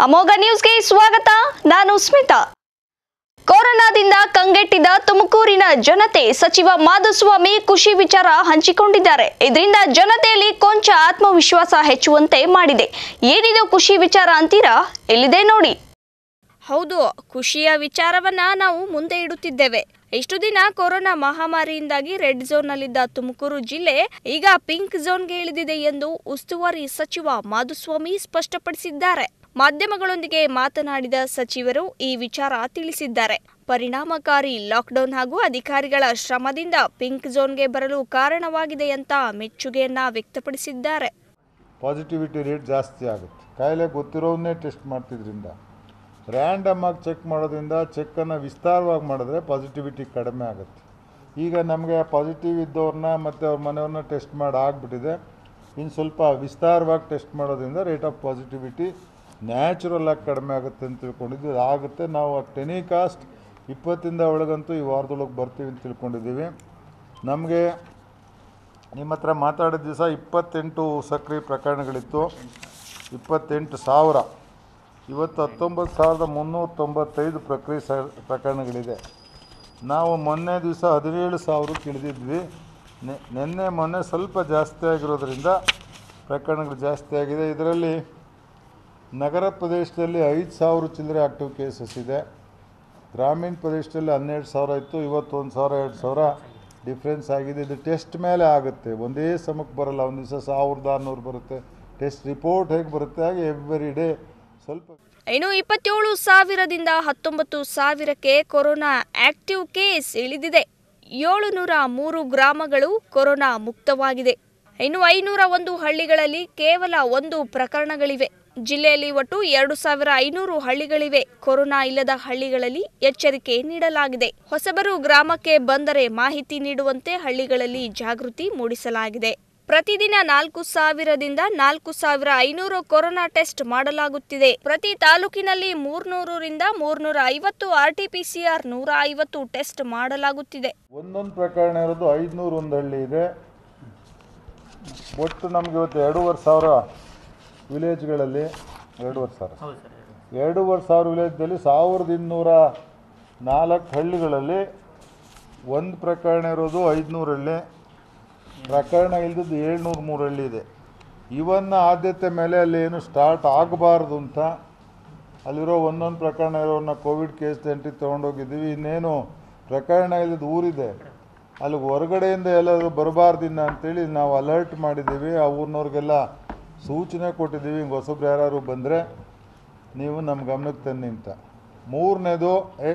ಅಮೋಘ ನ್ಯೂಸ್ಗೆ ಸ್ವಾಗತ ನಾನು ಸ್ಮಿತಾ ಕೊರೋನಾದಿಂದ ಕಂಗೆಟ್ಟಿದ್ದ ತುಮಕೂರಿನ ಜನತೆ ಸಚಿವ ಮಾಧುಸ್ವಾಮಿ ಖುಷಿ ವಿಚಾರ ಹಂಚಿಕೊಂಡಿದ್ದಾರೆ ಇದರಿಂದ ಜನತೆಯಲ್ಲಿ ಕೊಂಚ ಆತ್ಮವಿಶ್ವಾಸ ಹೆಚ್ಚುವಂತೆ ಮಾಡಿದೆ ಏನಿದು ಖುಷಿ ವಿಚಾರ ಅಂತೀರಾ ಇಲ್ಲಿದೆ ನೋಡಿ ಹೌದು ಖುಷಿಯ ವಿಚಾರವನ್ನ ನಾವು ಮುಂದೆ ಇಡುತ್ತಿದ್ದೇವೆ ಇಷ್ಟು ದಿನ ಕೊರೋನಾ ಮಹಾಮಾರಿಯಿಂದಾಗಿ ರೆಡ್ ಝೋನ್ನಲ್ಲಿದ್ದ ತುಮಕೂರು ಜಿಲ್ಲೆ ಈಗ ಪಿಂಕ್ ಝೋನ್ಗೆ ಇಳಿದಿದೆ ಎಂದು ಉಸ್ತುವಾರಿ ಸಚಿವ ಮಾಧುಸ್ವಾಮಿ ಸ್ಪಷ್ಟಪಡಿಸಿದ್ದಾರೆ ಮಾಧ್ಯಮಗಳೊಂದಿಗೆ ಮಾತನಾಡಿದ ಸಚಿವರು ಈ ವಿಚಾರ ತಿಳಿಸಿದ್ದಾರೆ ಪರಿಣಾಮಕಾರಿ ಲಾಕ್ಡೌನ್ ಹಾಗೂ ಅಧಿಕಾರಿಗಳ ಶ್ರಮದಿಂದ ಪಿಂಕ್ ಝೋನ್ಗೆ ಬರಲು ಕಾರಣವಾಗಿದೆ ಅಂತ ಮೆಚ್ಚುಗೆಯನ್ನ ವ್ಯಕ್ತಪಡಿಸಿದ್ದಾರೆ ಪಾಸಿಟಿವಿಟಿ ರೇಟ್ ಜಾಸ್ತಿ ಆಗುತ್ತೆ ಕಾಯಿಲೆ ಗೊತ್ತಿರೋವನ್ನೇ ಟೆಸ್ಟ್ ಮಾಡ್ತಿದ್ರಿಂದ ರ್ಯಾಂಡಮ್ ಆಗಿ ಚೆಕ್ ಮಾಡೋದ್ರಿಂದ ಚೆಕ್ಕನ್ನು ವಿಸ್ತಾರವಾಗಿ ಮಾಡಿದ್ರೆ ಪಾಸಿಟಿವಿಟಿ ಕಡಿಮೆ ಆಗುತ್ತೆ ಈಗ ನಮಗೆ ಪಾಸಿಟಿವ್ ಇದ್ದವ್ರನ್ನ ಮತ್ತು ಅವ್ರ ಮನೆಯವ್ರನ್ನ ಟೆಸ್ಟ್ ಮಾಡಿ ಆಗಿಬಿಟ್ಟಿದೆ ಇನ್ನು ಸ್ವಲ್ಪ ವಿಸ್ತಾರವಾಗಿ ಟೆಸ್ಟ್ ಮಾಡೋದ್ರಿಂದ ರೇಟ್ ಆಫ್ ಪಾಸಿಟಿವಿಟಿ ನ್ಯಾಚುರಲ್ ಆಗಿ ಕಡಿಮೆ ಆಗುತ್ತೆ ಅಂತ ತಿಳ್ಕೊಂಡಿದ್ವಿ ಅದು ಆಗುತ್ತೆ ನಾವು ಟೆನಿ ಕಾಸ್ಟ್ ಇಪ್ಪತ್ತಿಂದ ಒಳಗಂತೂ ಈ ವಾರದೊಳಗೆ ಬರ್ತೀವಿ ಅಂತ ತಿಳ್ಕೊಂಡಿದ್ದೀವಿ ನಮಗೆ ನಿಮ್ಮ ಹತ್ರ ಮಾತಾಡಿದ ದಿವಸ ಇಪ್ಪತ್ತೆಂಟು ಸಕ್ರಿಯ ಪ್ರಕರಣಗಳಿತ್ತು ಇಪ್ಪತ್ತೆಂಟು ಸಾವಿರ ಇವತ್ತು ಹತ್ತೊಂಬತ್ತು ಸಾವಿರದ ಮುನ್ನೂರ ತೊಂಬತ್ತೈದು ಪ್ರಕ್ರಿಯೆ ಸ ಪ್ರಕರಣಗಳಿದೆ ನಾವು ಮೊನ್ನೆ ದಿವಸ ಹದಿನೇಳು ಸಾವಿರಕ್ಕೆ ಇಳಿದಿದ್ವಿ ನೆ- ನಿನ್ನೆ ಮೊನ್ನೆ ಸ್ವಲ್ಪ ಜಾಸ್ತಿ ಆಗಿರೋದ್ರಿಂದ ಪ್ರಕರಣಗಳು ಜಾಸ್ತಿ ಆಗಿದೆ ಇದರಲ್ಲಿ ನಗರ ಪ್ರದೇಶದಲ್ಲಿ ಐದು ಸಾವಿರ ಚಿಲ್ಲರೆ ಆಕ್ಟಿವ್ ಕೇಸಸ್ ಇದೆ ಗ್ರಾಮೀಣ ಪ್ರದೇಶದಲ್ಲಿ ಹನ್ನೆರಡು ಸಾವಿರ ಇತ್ತು ಇವತ್ತು ಒಂದು ಸಾವಿರ ಎರಡು ಸಾವಿರ ಡಿಫ್ರೆನ್ಸ್ ಆಗಿದೆ ಇದು ಟೆಸ್ಟ್ ಮೇಲೆ ಆಗುತ್ತೆ ಒಂದೇ ಸಮಕ್ಕೆ ಬರಲ್ಲ ಒಂದು ದಿವಸ ಸಾವಿರದ ಆರುನೂರು ಬರುತ್ತೆ ಟೆಸ್ಟ್ ರಿಪೋರ್ಟ್ ಹೇಗೆ ಬರುತ್ತೆ ಹಾಗೆ ಎವ್ರಿ ಡೇ ಸ್ವಲ್ಪ ಇನ್ನು ಇಪ್ಪತ್ತೇಳು ಸಾವಿರದಿಂದ ಹತ್ತೊಂಬತ್ತು ಸಾವಿರಕ್ಕೆ ಕೊರೋನಾ ಆಕ್ಟಿವ್ ಕೇಸ್ ಇಳಿದಿದೆ ಏಳುನೂರ ಮೂರು ಗ್ರಾಮಗಳು ಕೊರೋನಾ ಮುಕ್ತವಾಗಿದೆ ಇನ್ನು ಐನೂರ ಒಂದು ಹಳ್ಳಿಗಳಲ್ಲಿ ಕೇವಲ ಒಂದು ಪ್ರಕರಣಗಳಿವೆ ಜಿಲ್ಲೆಯಲ್ಲಿ ಒಟ್ಟು ಎರಡು ಸಾವಿರ ಐನೂರು ಹಳ್ಳಿಗಳಿವೆ ಕೊರೋನಾ ಇಲ್ಲದ ಹಳ್ಳಿಗಳಲ್ಲಿ ಎಚ್ಚರಿಕೆ ನೀಡಲಾಗಿದೆ ಹೊಸಬರು ಗ್ರಾಮಕ್ಕೆ ಬಂದರೆ ಮಾಹಿತಿ ನೀಡುವಂತೆ ಹಳ್ಳಿಗಳಲ್ಲಿ ಜಾಗೃತಿ ಮೂಡಿಸಲಾಗಿದೆ ಪ್ರತಿದಿನ ನಾಲ್ಕು ಸಾವಿರದಿಂದ ನಾಲ್ಕು ಸಾವಿರ ಐನೂರು ಕೊರೋನಾ ಟೆಸ್ಟ್ ಮಾಡಲಾಗುತ್ತಿದೆ ಪ್ರತಿ ತಾಲೂಕಿನಲ್ಲಿ ಮೂರ್ನೂರರಿಂದ ಮೂರ್ನೂರ ಐವತ್ತು ಆರ್ಟಿಪಿಸಿಆರ್ ನೂರ ಐವತ್ತು ಟೆಸ್ಟ್ ಮಾಡಲಾಗುತ್ತಿದೆ ಒಂದೊಂದು ಪ್ರಕರಣ ಇರೋದು ಐದುನೂರು ಒಂದು ಹಳ್ಳಿ ಇದೆ ಒಟ್ಟು ನಮಗೆ ಇವತ್ತು ಎರಡೂವರೆ ಸಾವಿರ ವಿಲೇಜ್ಗಳಲ್ಲಿ ಎರಡೂವರೆ ಸಾವಿರ ಎರಡೂವರೆ ಸಾವಿರ ವಿಲೇಜ್ದಲ್ಲಿ ಸಾವಿರದ ಇನ್ನೂರ ನಾಲ್ಕು ಹಳ್ಳಿಗಳಲ್ಲಿ ಒಂದು ಪ್ರಕರಣ ಇರೋದು ಐದುನೂರು ಹಳ್ಳಿ ಪ್ರಕರಣ ಇಲ್ದದ್ದು ಏಳ್ನೂರು ಮೂರು ಹಳ್ಳಿ ಇದೆ ಇವನ್ನ ಆದ್ಯತೆ ಮೇಲೆ ಅಲ್ಲಿ ಏನು ಸ್ಟಾರ್ಟ್ ಆಗಬಾರ್ದು ಅಂತ ಅಲ್ಲಿರೋ ಒಂದೊಂದು ಪ್ರಕರಣ ಇರೋರನ್ನ ಕೋವಿಡ್ ಕೇಸ್ ಎಂಟ್ರಿ ತೊಗೊಂಡೋಗಿದ್ದೀವಿ ಇನ್ನೇನು ಪ್ರಕರಣ ಇಲ್ಲದ ಊರಿದೆ ಅಲ್ಲಿ ಹೊರಗಡೆಯಿಂದ ಎಲ್ಲರೂ ಬರಬಾರ್ದಿನ್ನ ಅಂತೇಳಿ ನಾವು ಅಲರ್ಟ್ ಮಾಡಿದ್ದೀವಿ ಆ ಊರಿನವ್ರಿಗೆಲ್ಲ ಸೂಚನೆ ಕೊಟ್ಟಿದ್ದೀವಿ ಹಿಂಗೆ ಹೊಸಬ್ರು ಯಾರು ಬಂದರೆ ನೀವು ನಮ್ಮ ಗಮನಕ್ಕೆ ತನ್ನಿ ಅಂತ ಮೂರನೇದು ಏ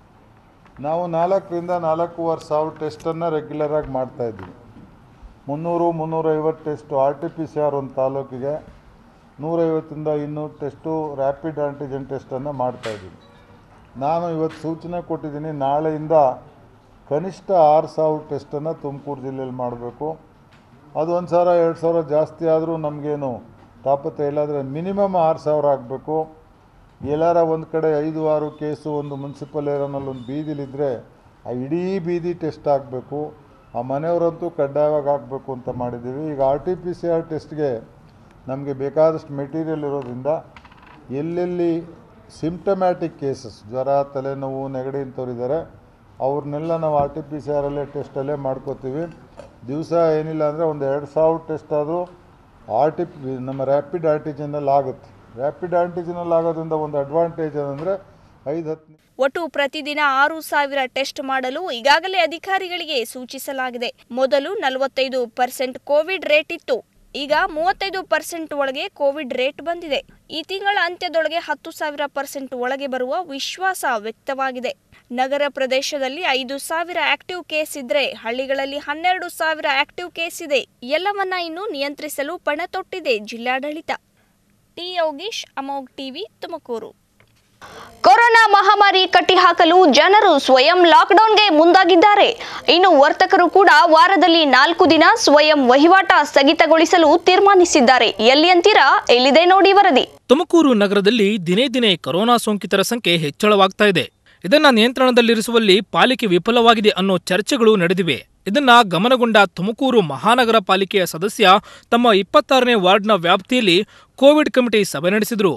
ನಾವು ನಾಲ್ಕರಿಂದ ನಾಲ್ಕೂವರೆ ಸಾವಿರ ಟೆಸ್ಟನ್ನು ರೆಗ್ಯುಲರಾಗಿ ಮಾಡ್ತಾಯಿದ್ದೀವಿ ಮುನ್ನೂರು ಮುನ್ನೂರೈವತ್ತು test R T P C R ಒಂದು ತಾಲೂಕಿಗೆ ನೂರೈವತ್ತರಿಂದ ಇನ್ನೂರು ಟೆಸ್ಟು ರ್ಯಾಪಿಡ್ ಆಂಟಿಜೆನ್ ಟೆಸ್ಟನ್ನು ಮಾಡ್ತಾಯಿದ್ದೀವಿ ನಾನು ಇವತ್ತು ಸೂಚನೆ ಕೊಟ್ಟಿದ್ದೀನಿ ನಾಳೆಯಿಂದ ಕನಿಷ್ಠ ಆರು ಸಾವಿರ ಟೆಸ್ಟನ್ನು ತುಮಕೂರು ಜಿಲ್ಲೆಯಲ್ಲಿ ಮಾಡಬೇಕು ಅದು ಒಂದು ಸಾವಿರ ಎರಡು ಸಾವಿರ ಜಾಸ್ತಿ ಆದರೂ ನಮಗೇನು ತಾಪತ್ರೆ ಇಲ್ಲ ಆದರೆ ಮಿನಿಮಮ್ ಆರು ಸಾವಿರ ಆಗಬೇಕು ಎಲ್ಲಾರ ಒಂದು ಕಡೆ ಐದು ಆರು ಕೇಸು ಒಂದು ಮುನ್ಸಿಪಲ್ ಏರಿಯಾನಲ್ಲಿ ಒಂದು ಬೀದಿಲಿದ್ದರೆ ಆ ಇಡೀ ಬೀದಿ ಟೆಸ್ಟ್ ಆಗಬೇಕು ಆ ಮನೆಯವರಂತೂ ಕಡ್ಡಾಯವಾಗಿ ಹಾಕಬೇಕು ಅಂತ ಮಾಡಿದ್ದೀವಿ ಈಗ R T P C R ಟೆಸ್ಟ್ಗೆ ನಮಗೆ ಬೇಕಾದಷ್ಟು ಮೆಟೀರಿಯಲ್ ಇರೋದ್ರಿಂದ ಎಲ್ಲೆಲ್ಲಿ ಸಿಂಪ್ಟಮ್ಯಾಟಿಕ್ ಕೇಸಸ್ ಜ್ವರ ತಲೆನೋವು ನೆಗಡಿ ಇಂಥವ್ರು ಇದ್ದಾರೆ ಅವ್ರನ್ನೆಲ್ಲ ನಾವು ಆರ್ ಟಿ ಪಿ ಸಿ ಆರಲ್ಲೇ ಟೆಸ್ಟಲ್ಲೇ ಮಾಡ್ಕೋತೀವಿ ದಿವಸ ಏನಿಲ್ಲ ಅಂದರೆ ಒಂದು ಎರಡು ಸಾವಿರ ಟೆಸ್ಟ್ ಆದರೂ ಆರ್ ಟಿ ಪಿ ನಮ್ಮ ರ್ಯಾಪಿಡ್ ಆಂಟಿಜನಲ್ಲಿ ಆಗುತ್ತೆ ರ್ಯಾಪಿಡ್ ಆಂಟಿಜನಲ್ಲಿ ಆಗೋದ್ರಿಂದ ಒಂದು ಅಡ್ವಾಂಟೇಜ್ ಏನಂದರೆ ಐದು ಹತ್ತು ಒಟ್ಟು ಪ್ರತಿದಿನ ಆರು ಸಾವಿರ ಟೆಸ್ಟ್ ಮಾಡಲು ಈಗಾಗಲೇ ಅಧಿಕಾರಿಗಳಿಗೆ ಸೂಚಿಸಲಾಗಿದೆ ಮೊದಲು ನಲವತ್ತೈದು ಪರ್ಸೆಂಟ್ ಕೋವಿಡ್ ರೇಟ್ ಇತ್ತು ಈಗ ಮೂವತ್ತೈದು ಪರ್ಸೆಂಟ್ ಒಳಗೆ ಕೋವಿಡ್ ರೇಟ್ ಬಂದಿದೆ ಈ ತಿಂಗಳ ಅಂತ್ಯದೊಳಗೆ ಹತ್ತು ಸಾವಿರ ಪರ್ಸೆಂಟ್ ಒಳಗೆ ಬರುವ ವಿಶ್ವಾಸ ವ್ಯಕ್ತವಾಗಿದೆ ನಗರ ಪ್ರದೇಶದಲ್ಲಿ ಐದು ಸಾವಿರ ಆಕ್ಟಿವ್ ಕೇಸ್ ಇದ್ರೆ ಹಳ್ಳಿಗಳಲ್ಲಿ ಹನ್ನೆರಡು ಸಾವಿರ ಆಕ್ಟಿವ್ ಕೇಸ್ ಇದೆ ಎಲ್ಲವನ್ನ ಇನ್ನು ನಿಯಂತ್ರಿಸಲು ಪಣ ತೊಟ್ಟಿದೆ ಜಿಲ್ಲಾಡಳಿತ T Yogish Amogh TV Tumakuru corona ಮಹಾಮಾರಿ ಕಟ್ಟಿಹಾಕಲು ಜನರು ಸ್ವಯಂ ಲಾಕ್ಡೌನ್ಗೆ ಮುಂದಾಗಿದ್ದಾರೆ ಇನ್ನು ವರ್ತಕರು ಕೂಡ ವಾರದಲ್ಲಿ ನಾಲ್ಕು ದಿನ ಸ್ವಯಂ ವಹಿವಾಟ ಸ್ಥಗಿತಗೊಳಿಸಲು ತೀರ್ಮಾನಿಸಿದ್ದಾರೆ ಎಲ್ಲಿ ಅಂತೀರಾ ಇಲ್ಲಿದೆ ನೋಡಿ ವರದಿ ತುಮಕೂರು ನಗರದಲ್ಲಿ ದಿನೇ ದಿನೇ ಕೊರೋನಾ ಸೋಂಕಿತರ ಸಂಖ್ಯೆ ಹೆಚ್ಚಳವಾಗ್ತಾ ಇದೆ ಇದನ್ನ ನಿಯಂತ್ರಣದಲ್ಲಿರಿಸುವಲ್ಲಿ ಪಾಲಿಕೆ ವಿಫಲವಾಗಿದೆ ಅನ್ನೋ ಚರ್ಚೆಗಳು ನಡೆದಿವೆ ಇದನ್ನ ಗಮನಗೊಂಡ ತುಮಕೂರು ಮಹಾನಗರ ಪಾಲಿಕೆಯ ಸದಸ್ಯ ತಮ್ಮ ಇಪ್ಪತ್ತಾರನೇ ವಾರ್ಡ್ನ ವ್ಯಾಪ್ತಿಯಲ್ಲಿ ಕೋವಿಡ್ ಕಮಿಟಿ ಸಭೆ ನಡೆಸಿದರು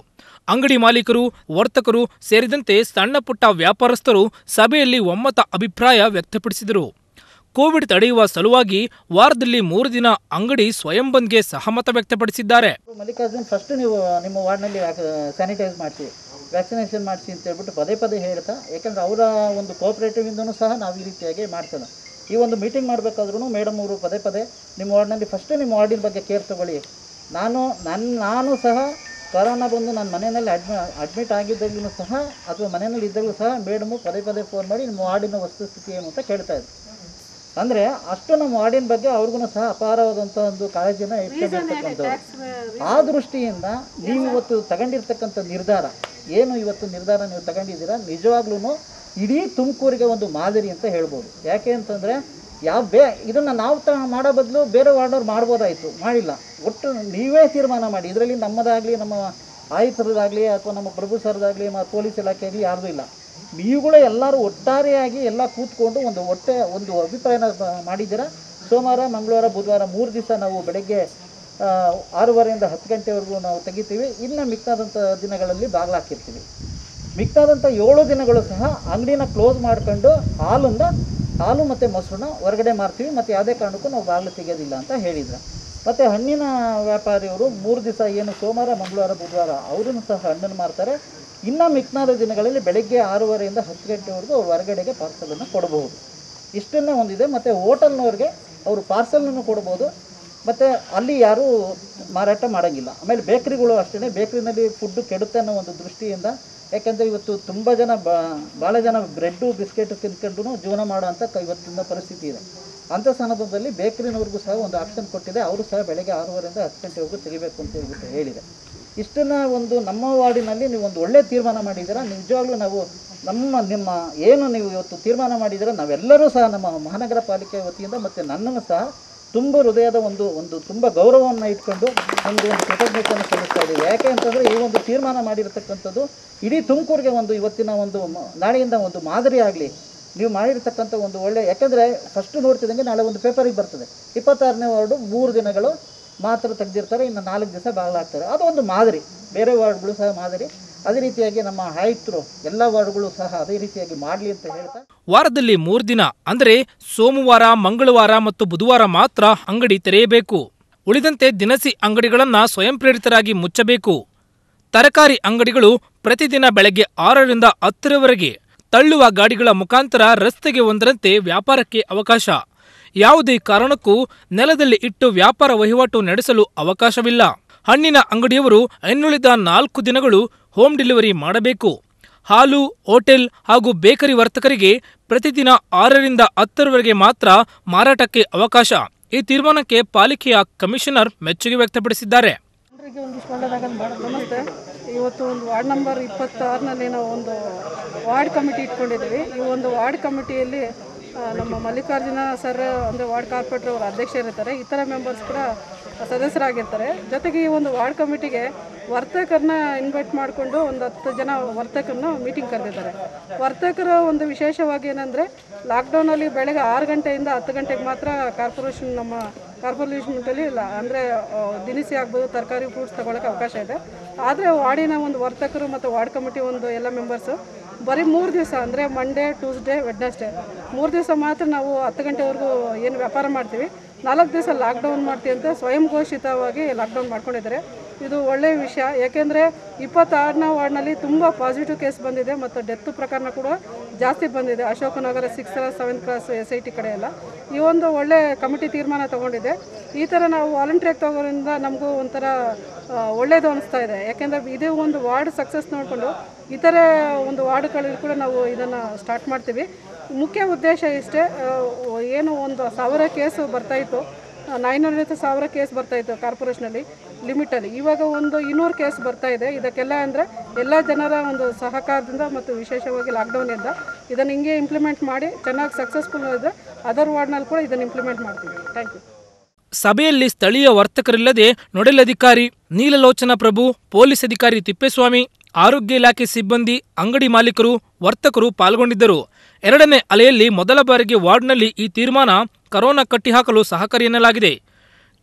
ಅಂಗಡಿ ಮಾಲೀಕರು ವರ್ತಕರು ಸೇರಿದಂತೆ ಸಣ್ಣ ಪುಟ್ಟ ವ್ಯಾಪಾರಸ್ಥರು ಸಭೆಯಲ್ಲಿ ಒಮ್ಮತ ಅಭಿಪ್ರಾಯ ವ್ಯಕ್ತಪಡಿಸಿದರು ಕೋವಿಡ್ ತಡೆಯುವ ಸಲುವಾಗಿ ವಾರದಲ್ಲಿ ಮೂರು ದಿನ ಅಂಗಡಿ ಸ್ವಯಂ ಬಂದ್ಗೆ ಸಹಮತ ವ್ಯಕ್ತಪಡಿಸಿದ್ದಾರೆ ಮಲ್ಲಿಕಾರ್ಜುನ್ ಫಸ್ಟ್ ನೀವು ನಿಮ್ಮ ವಾರ್ಡ್ನಲ್ಲಿ ಸ್ಯಾನಿಟೈಸ್ ಮಾಡಿಸಿ ವ್ಯಾಕ್ಸಿನೇಷನ್ ಮಾಡಿಸಿ ಅಂತ ಹೇಳ್ಬಿಟ್ಟು ಪದೇ ಪದೇ ಹೇಳ್ತಾ ಯಾಕಂದರೆ ಅವರ ಒಂದು ಕೋಆಪ್ರೇಟಿವಿಂದನೂ ಸಹ ನಾವು ಈ ರೀತಿಯಾಗಿ ಮಾಡ್ಸೋಣ ಈ ಒಂದು ಮೀಟಿಂಗ್ ಮಾಡಬೇಕಾದ್ರೂ ಮೇಡಮ್ ಅವರು ಪದೇ ಪದೇ ನಿಮ್ಮ ವಾರ್ಡ್ನಲ್ಲಿ ಫಸ್ಟ್ ನಿಮ್ಮ ವಾರ್ಡಿನ ಬಗ್ಗೆ ಕೇರ್ ತಗೊಳ್ಳಿ ನಾನು ನನ್ನ ನಾನು ಸಹ ಕೊರೋನಾ ಬಂದು ನನ್ನ ಮನೆಯಲ್ಲಿ ಅಡ್ಮಿ ಅಡ್ಮಿಟ್ ಆಗಿದ್ದಾಗಲೂ ಸಹ ಅಥವಾ ಮನೆಯಲ್ಲಿ ಇದ್ದಾಗಲೂ ಸಹ ಮೇಡಮು ಪದೇ ಪದೇ ಫೋನ್ ಮಾಡಿ ನಿಮ್ಮ ವಾರ್ಡಿನ ವಸ್ತುಸ್ಥಿತಿ ಏನು ಅಂತ ಕೇಳ್ತಾ ಇದ್ರು ಅಂದರೆ ಅಷ್ಟು ನಮ್ಮ ವಾರ್ಡಿನ ಬಗ್ಗೆ ಅವ್ರಿಗೂ ಸಹ ಅಪಾರವಾದಂಥ ಒಂದು ಕಾಳಜಿನ ಇಟ್ಕೊಂಡಿರ್ತಕ್ಕಂಥವ್ರು ಆ ದೃಷ್ಟಿಯಿಂದ ನೀವು ಇವತ್ತು ತಗೊಂಡಿರ್ತಕ್ಕಂಥ ನಿರ್ಧಾರ ಏನು ಇವತ್ತು ನಿರ್ಧಾರ ನೀವು ತಗೊಂಡಿದ್ದೀರಾ ನಿಜವಾಗ್ಲೂ ಇಡೀ ತುಮಕೂರಿಗೆ ಒಂದು ಮಾದರಿ ಅಂತ ಹೇಳ್ಬೋದು ಯಾಕೆ ಅಂತಂದರೆ ಯಾವ ಬೇ ಇದನ್ನು ನಾವು ತ ಮಾಡೋ ಬದಲು ಬೇರೆ ವಾರ್ಡವ್ರು ಮಾಡ್ಬೋದಾಯಿತು ಮಾಡಿಲ್ಲ ಒಟ್ಟು ನೀವೇ ತೀರ್ಮಾನ ಮಾಡಿ ಇದರಲ್ಲಿ ನಮ್ಮದಾಗಲಿ ನಮ್ಮ ಆಯುಕ್ತರದಾಗಲಿ ಅಥವಾ ನಮ್ಮ ಪ್ರಭು ಸರ್ದಾಗಲಿ ನಮ್ಮ ಪೊಲೀಸ್ ಇಲಾಖೆ ಆಗಲಿ ಯಾರ್ದೂ ಇಲ್ಲ ನೀವುಗಳು ಎಲ್ಲರೂ ಒಟ್ಟಾರೆಯಾಗಿ ಎಲ್ಲ ಕೂತ್ಕೊಂಡು ಒಂದು ಒಟ್ಟೆ ಒಂದು ಅಭಿಪ್ರಾಯನ ಬ- ಮಾಡಿದ್ದೀರಾ ಸೋಮವಾರ ಮಂಗಳವಾರ ಬುಧವಾರ ಮೂರು ದಿವಸ ನಾವು ಬೆಳಗ್ಗೆ ಆ, ಆರೂವರೆಯಿಂದ ಹತ್ತು ಗಂಟೆವರೆಗೂ ನಾವು ತೆಗಿತೀವಿ ಇನ್ನು ಮಿಕ್ಕಾದಂಥ ದಿನಗಳಲ್ಲಿ ಬಾಗಿಲು ಹಾಕಿರ್ತೀವಿ ಮಿಕ್ಕಾದಂಥ ಏಳು ದಿನಗಳು ಸಹ ಅಂಗಡಿನ ಕ್ಲೋಸ್ ಮಾಡ್ಕೊಂಡು ಹಾಲನ್ನು ಹಾಲು ಮತ್ತು ಮೊಸರನ್ನ ಹೊರಗಡೆ ಮಾರ್ತೀವಿ ಮತ್ತು ಯಾವುದೇ ಕಾರಣಕ್ಕೂ ನಾವು ಬಾಗಿಲು ತೆಗೆಯೋದಿಲ್ಲ ಅಂತ ಹೇಳಿದ್ರು ಮತ್ತು ಹಣ್ಣಿನ ವ್ಯಾಪಾರಿಯವರು ಮೂರು ದಿವಸ ಏನು ಸೋಮವಾರ ಮಂಗಳವಾರ ಬುಧವಾರ ಅವರೂ ಸಹ ಹಣ್ಣನ್ನು ಮಾರ್ತಾರೆ ಇನ್ನು ಮಿಕ್ನಾದ ದಿನಗಳಲ್ಲಿ ಬೆಳಗ್ಗೆ ಆರೂವರೆಯಿಂದ ಹತ್ತು ಗಂಟೆವರೆಗೂ ಅವ್ರು ಹೊರಗಡೆಗೆ ಪಾರ್ಸಲನ್ನು ಕೊಡಬಹುದು ಇಷ್ಟನ್ನೇ ಒಂದಿದೆ ಮತ್ತು ಹೋಟೆಲ್ನವ್ರಿಗೆ ಅವರು ಪಾರ್ಸಲನ್ನು ಕೊಡ್ಬೋದು ಮತ್ತು ಅಲ್ಲಿ ಯಾರೂ ಮಾರಾಟ ಮಾಡೋಂಗಿಲ್ಲ ಆಮೇಲೆ ಬೇಕ್ರಿಗಳು ಅಷ್ಟೇ ಬೇಕ್ರಿನಲ್ಲಿ ಫುಡ್ಡು ಕೆಡುತ್ತೆ ಅನ್ನೋ ಒಂದು ದೃಷ್ಟಿಯಿಂದ ಯಾಕೆಂದರೆ ಇವತ್ತು ತುಂಬ ಜನ ಭಾಳ ಜನ ಬ್ರೆಡ್ಡು ಬಿಸ್ಕೆಟು ತಿನ್ಕೊಂಡು ಜೀವನ ಮಾಡೋ ಅಂಥ ಕ- ಇವತ್ತಿನ ಪರಿಸ್ಥಿತಿ ಇದೆ ಅಂಥ ಸಂದರ್ಭದಲ್ಲಿ ಬೇಕ್ರಿನವ್ರಿಗೂ ಸಹ ಒಂದು ಆಪ್ಷನ್ ಕೊಟ್ಟಿದೆ ಅವರು ಸಹ ಬೆಳಗ್ಗೆ ಆರೂವರೆಯಿಂದ ಹತ್ತು ಗಂಟೆವರೆಗೂ ತೆಗಿಬೇಕು ಅಂತ ಹೇಳ್ಬಿಟ್ಟು ಹೇಳಿದೆ ಇಷ್ಟನ್ನ ಒಂದು ನಮ್ಮ ವಾರ್ಡಿನಲ್ಲಿ ನೀವು ಒಂದು ಒಳ್ಳೆ ತೀರ್ಮಾನ ಮಾಡಿದ್ದೀರಾ ನಿಜವಾಗ್ಲೂ ನಾವು ನಮ್ಮ ನಿಮ್ಮ ಏನು ನೀವು ಇವತ್ತು ತೀರ್ಮಾನ ಮಾಡಿದ್ದೀರಾ ನಾವೆಲ್ಲರೂ ಸಹ ನಮ್ಮ ಮಹಾನಗರ ಪಾಲಿಕೆ ವತಿಯಿಂದ ಮತ್ತು ನನ್ನನ್ನು ಸಹ ತುಂಬ ಹೃದಯದ ಒಂದು ಒಂದು ತುಂಬ ಗೌರವವನ್ನು ಇಟ್ಕೊಂಡು ಒಂದು ಒಂದು ಕೃತಜ್ಞತೆಯನ್ನು ಸಲ್ಲಿಸ್ತಾ ಇದ್ದೀವಿ ಯಾಕೆ ಅಂತಂದರೆ ಈ ಒಂದು ತೀರ್ಮಾನ ಮಾಡಿರ್ತಕ್ಕಂಥದ್ದು ಇಡೀ ತುಮಕೂರಿಗೆ ಒಂದು ಇವತ್ತಿನ ಒಂದು ಮ- ನಾಳೆಯಿಂದ ಒಂದು ಮಾದರಿ ಆಗಲಿ ನೀವು ಮಾಡಿರ್ತಕ್ಕಂಥ ಒಂದು ಒಳ್ಳೆ ಯಾಕಂದರೆ ಫಸ್ಟ್ ನೋಡ್ತಿದ್ದಂಗೆ ನಾಳೆ ಒಂದು ಪೇಪರಿಗೆ ಬರ್ತದೆ ಇಪ್ಪತ್ತಾರನೇ ವಾರ್ಡು ಮೂರು ದಿನಗಳು ಮಾತ್ರ ತೆಗೆದಿರ್ತಾರೆ ಇನ್ನು ನಾಲ್ಕು ದಿವಸ ಬಾಗಿಲಾಗ್ತಾರೆ ಅದು ಒಂದು ಮಾದರಿ ಬೇರೆ ವಾರ್ಡ್ಗಳು ಸಹ ಮಾದರಿ ಅದೇ ರೀತಿಯಾಗಿ ನಮ್ಮ ಆಯುಕ್ತರು ಎಲ್ಲ ವಾರ್ಡ್ಗಳು ಸಹ ಅದೇ ರೀತಿಯಾಗಿ ಮಾಡಲಿ ಅಂತ ಹೇಳ್ತಾ ವಾರದಲ್ಲಿ ಮೂರು ದಿನ ಅಂದರೆ ಸೋಮವಾರ ಮಂಗಳವಾರ ಮತ್ತು ಬುಧವಾರ ಮಾತ್ರ ಅಂಗಡಿ ತೆರೆಯಬೇಕು ಉಳಿದಂತೆ ದಿನಸಿ ಅಂಗಡಿಗಳನ್ನ ಸ್ವಯಂ ಪ್ರೇರಿತರಾಗಿ ಮುಚ್ಚಬೇಕು ತರಕಾರಿ ಅಂಗಡಿಗಳು ಪ್ರತಿದಿನ ಬೆಳಗ್ಗೆ ಆರರಿಂದ ಹತ್ತರವರೆಗೆ ತಳ್ಳುವ ಗಾಡಿಗಳ ಮುಖಾಂತರ ರಸ್ತೆಗೆ ಒಂದರಂತೆ ವ್ಯಾಪಾರಕ್ಕೆ ಅವಕಾಶ ಯಾವುದೇ ಕಾರಣಕ್ಕೂ ನೆಲದಲ್ಲಿ ಇಟ್ಟು ವ್ಯಾಪಾರ ವಹಿವಾಟು ನಡೆಸಲು ಅವಕಾಶವಿಲ್ಲ ಹಣ್ಣಿನ ಅಂಗಡಿಯವರು ಇನ್ನುಳಿದ ನಾಲ್ಕು ದಿನಗಳು ಹೋಮ್ ಡೆಲಿವರಿ ಮಾಡಬೇಕು ಹಾಲು ಹೋಟೆಲ್ ಹಾಗೂ ಬೇಕರಿ ವರ್ತಕರಿಗೆ ಪ್ರತಿದಿನ ಆರರಿಂದ ಹತ್ತರವರೆಗೆ ಮಾತ್ರ ಮಾರಾಟಕ್ಕೆ ಅವಕಾಶ ಈ ತೀರ್ಮಾನಕ್ಕೆ ಪಾಲಿಕೆಯ ಕಮಿಷನರ್ ಮೆಚ್ಚುಗೆ ವ್ಯಕ್ತಪಡಿಸಿದ್ದಾರೆ ಜನರಿಗೆ ಒಂದಿಷ್ಟು ಒಳ್ಳೆಯದಾಗದು ಬೇಡ ನಮಸ್ತೆ ಇವತ್ತು ಒಂದು ವಾರ್ಡ್ ನಂಬರ್ ಇಪ್ಪತ್ತಾರನಲ್ಲಿ ನಾವು ಒಂದು ವಾರ್ಡ್ ಕಮಿಟಿ ಇಟ್ಕೊಂಡಿದ್ದೀವಿ ಈ ಒಂದು ವಾರ್ಡ್ ಕಮಿಟಿಯಲ್ಲಿ ಆ, ನಮ್ಮ ಮಲ್ಲಿಕಾರ್ಜುನ ಸರ್ ಅಂದರೆ ವಾರ್ಡ್ ಕಾರ್ಪೊರೇಟರ್ ಅವರ ಅಧ್ಯಕ್ಷರಿರ್ತಾರೆ ಇತರ ಮೆಂಬರ್ಸ್ ಕೂಡ ಸದಸ್ಯರಾಗಿರ್ತಾರೆ ಜೊತೆಗೆ ಈ ಒಂದು ವಾರ್ಡ್ ಕಮಿಟಿಗೆ ವರ್ತಕರನ್ನ ಇನ್ವೈಟ್ ಮಾಡಿಕೊಂಡು ಒಂದು ಹತ್ತು ಜನ ವರ್ತಕರನ್ನ ಮೀಟಿಂಗ್ ಕರೆದಿದ್ದಾರೆ ವರ್ತಕರ ಒಂದು ವಿಶೇಷವಾಗಿ ಏನಂದರೆ ಲಾಕ್ಡೌನಲ್ಲಿ ಬೆಳಗ್ಗೆ ಆರು ಗಂಟೆಯಿಂದ ಹತ್ತು ಗಂಟೆಗೆ ಮಾತ್ರ ಕಾರ್ಪೊರೇಷನ್ ನಮ್ಮ ಕಾರ್ಪೊರೇಷನ್ದಲ್ಲಿ ಇಲ್ಲ ಅಂದರೆ ದಿನಸಿ ಆಗ್ಬೋದು ತರಕಾರಿ ಫ್ರೂಟ್ಸ್ ತಗೊಳ್ಳೋಕೆ ಅವಕಾಶ ಇದೆ ಆದರೆ ವಾರ್ಡಿನ ಒಂದು ವರ್ತಕರು ಮತ್ತು ವಾರ್ಡ್ ಕಮಿಟಿ ಒಂದು ಎಲ್ಲ ಮೆಂಬರ್ಸು ಬರೀ ಮೂರು ದಿವಸ ಅಂದರೆ ಮಂಡೇ ಟ್ಯೂಸ್ಡೇ ವೆಡ್ನೆಸ್ಡೇ ಮೂರು ದಿವಸ ಮಾತ್ರ ನಾವು ಹತ್ತು ಗಂಟೆವರೆಗೂ ಏನು ವ್ಯಾಪಾರ ಮಾಡ್ತೀವಿ ನಾಲ್ಕು ದಿವಸ ಲಾಕ್ಡೌನ್ ಮಾಡ್ತೀವಿ ಅಂತ ಸ್ವಯಂ ಘೋಷಿತವಾಗಿ ಲಾಕ್ಡೌನ್ ಮಾಡ್ಕೊಂಡಿದ್ದಾರೆ ಇದು ಒಳ್ಳೆಯ ವಿಷಯ ಯಾಕೆಂದರೆ ಇಪ್ಪತ್ತಾರನೇ ವಾರ್ಡ್ನಲ್ಲಿ ತುಂಬ ಪಾಸಿಟಿವ್ ಕೇಸ್ ಬಂದಿದೆ ಮತ್ತು ಡೆತ್ ಪ್ರಕರಣ ಕೂಡ ಜಾಸ್ತಿ ಬಂದಿದೆ Ashokanagara six class seventh class S I T ಕಡೆ ಎಲ್ಲ ಈ ಒಂದು ಒಳ್ಳೆ ಕಮಿಟಿ ತೀರ್ಮಾನ ತಗೊಂಡಿದೆ ಈ ಥರ ನಾವು ವಾಲಂಟ್ರಿಯಾಗಿ ತಗೋದ್ರಿಂದ ನಮಗೂ ಒಂಥರ ಆ, ಒಳ್ಳೆಯದು ಅನಿಸ್ತಾ ಇದೆ ಯಾಕೆಂದರೆ ಇದೇ ಒಂದು ವಾರ್ಡ್ ಸಕ್ಸಸ್ ನೋಡಿಕೊಂಡು ಇತರೆ ಒಂದು ವಾರ್ಡ್ಗಳಲ್ಲಿ ಕೂಡ ನಾವು ಇದನ್ನು ಸ್ಟಾರ್ಟ್ ಮಾಡ್ತೀವಿ ಮುಖ್ಯ ಉದ್ದೇಶ ಇಷ್ಟೇ ಆ, ಏನು ಒಂದು ಸಾವಿರ ಕೇಸು ಬರ್ತಾಯಿತ್ತು ನಾನ್ನೂರೈವತ್ತು ಸಾವಿರ ಕೇಸ್ ಬರ್ತಾಯಿತ್ತು ಕಾರ್ಪೊರೇಷನಲ್ಲಿ ಲಿಮಿಟಲ್ಲಿ ಇವಾಗ ಒಂದು ಇನ್ನೂರು ಕೇಸ್ ಬರ್ತಾ ಇದೆ ಇದಕ್ಕೆಲ್ಲ ಅಂದರೆ ಎಲ್ಲ ಜನರ ಒಂದು ಸಹಕಾರದಿಂದ ಮತ್ತು ವಿಶೇಷವಾಗಿ ಲಾಕ್ಡೌನಿಂದ ಇದನ್ನು ಹಿಂಗೆ ಇಂಪ್ಲಿಮೆಂಟ್ ಮಾಡಿ ಚೆನ್ನಾಗಿ ಸಕ್ಸಸ್ಫುಲ್ ಇದ್ದರೆ ಅದರ್ ವಾರ್ಡ್ನಲ್ಲಿ ಕೂಡ ಇದನ್ನು ಇಂಪ್ಲಿಮೆಂಟ್ ಮಾಡ್ತೀವಿ ಥ್ಯಾಂಕ್ ಯು ಸಭೆಯಲ್ಲಿ ಸ್ಥಳೀಯ ವರ್ತಕರಿಲ್ಲದೆ ನೊಡೆಲ್ ಅಧಿಕಾರಿ ನೀಲಲೋಚನ ಪ್ರಭು ಪೊಲೀಸ್ ಅಧಿಕಾರಿ ತಿಪ್ಪೇಸ್ವಾಮಿ ಆರೋಗ್ಯ ಇಲಾಖೆ ಸಿಬ್ಬಂದಿ ಅಂಗಡಿ ಮಾಲೀಕರು ವರ್ತಕರು ಪಾಲ್ಗೊಂಡಿದ್ದರು ಎರಡನೇ ಅಲೆಯಲ್ಲಿ ಮೊದಲ ಬಾರಿಗೆ ವಾರ್ಡ್ನಲ್ಲಿ ಈ ತೀರ್ಮಾನ ಕರೋನಾ ಕಟ್ಟಿಹಾಕಲು ಸಹಕಾರಿ ಎನ್ನಲಾಗಿದೆ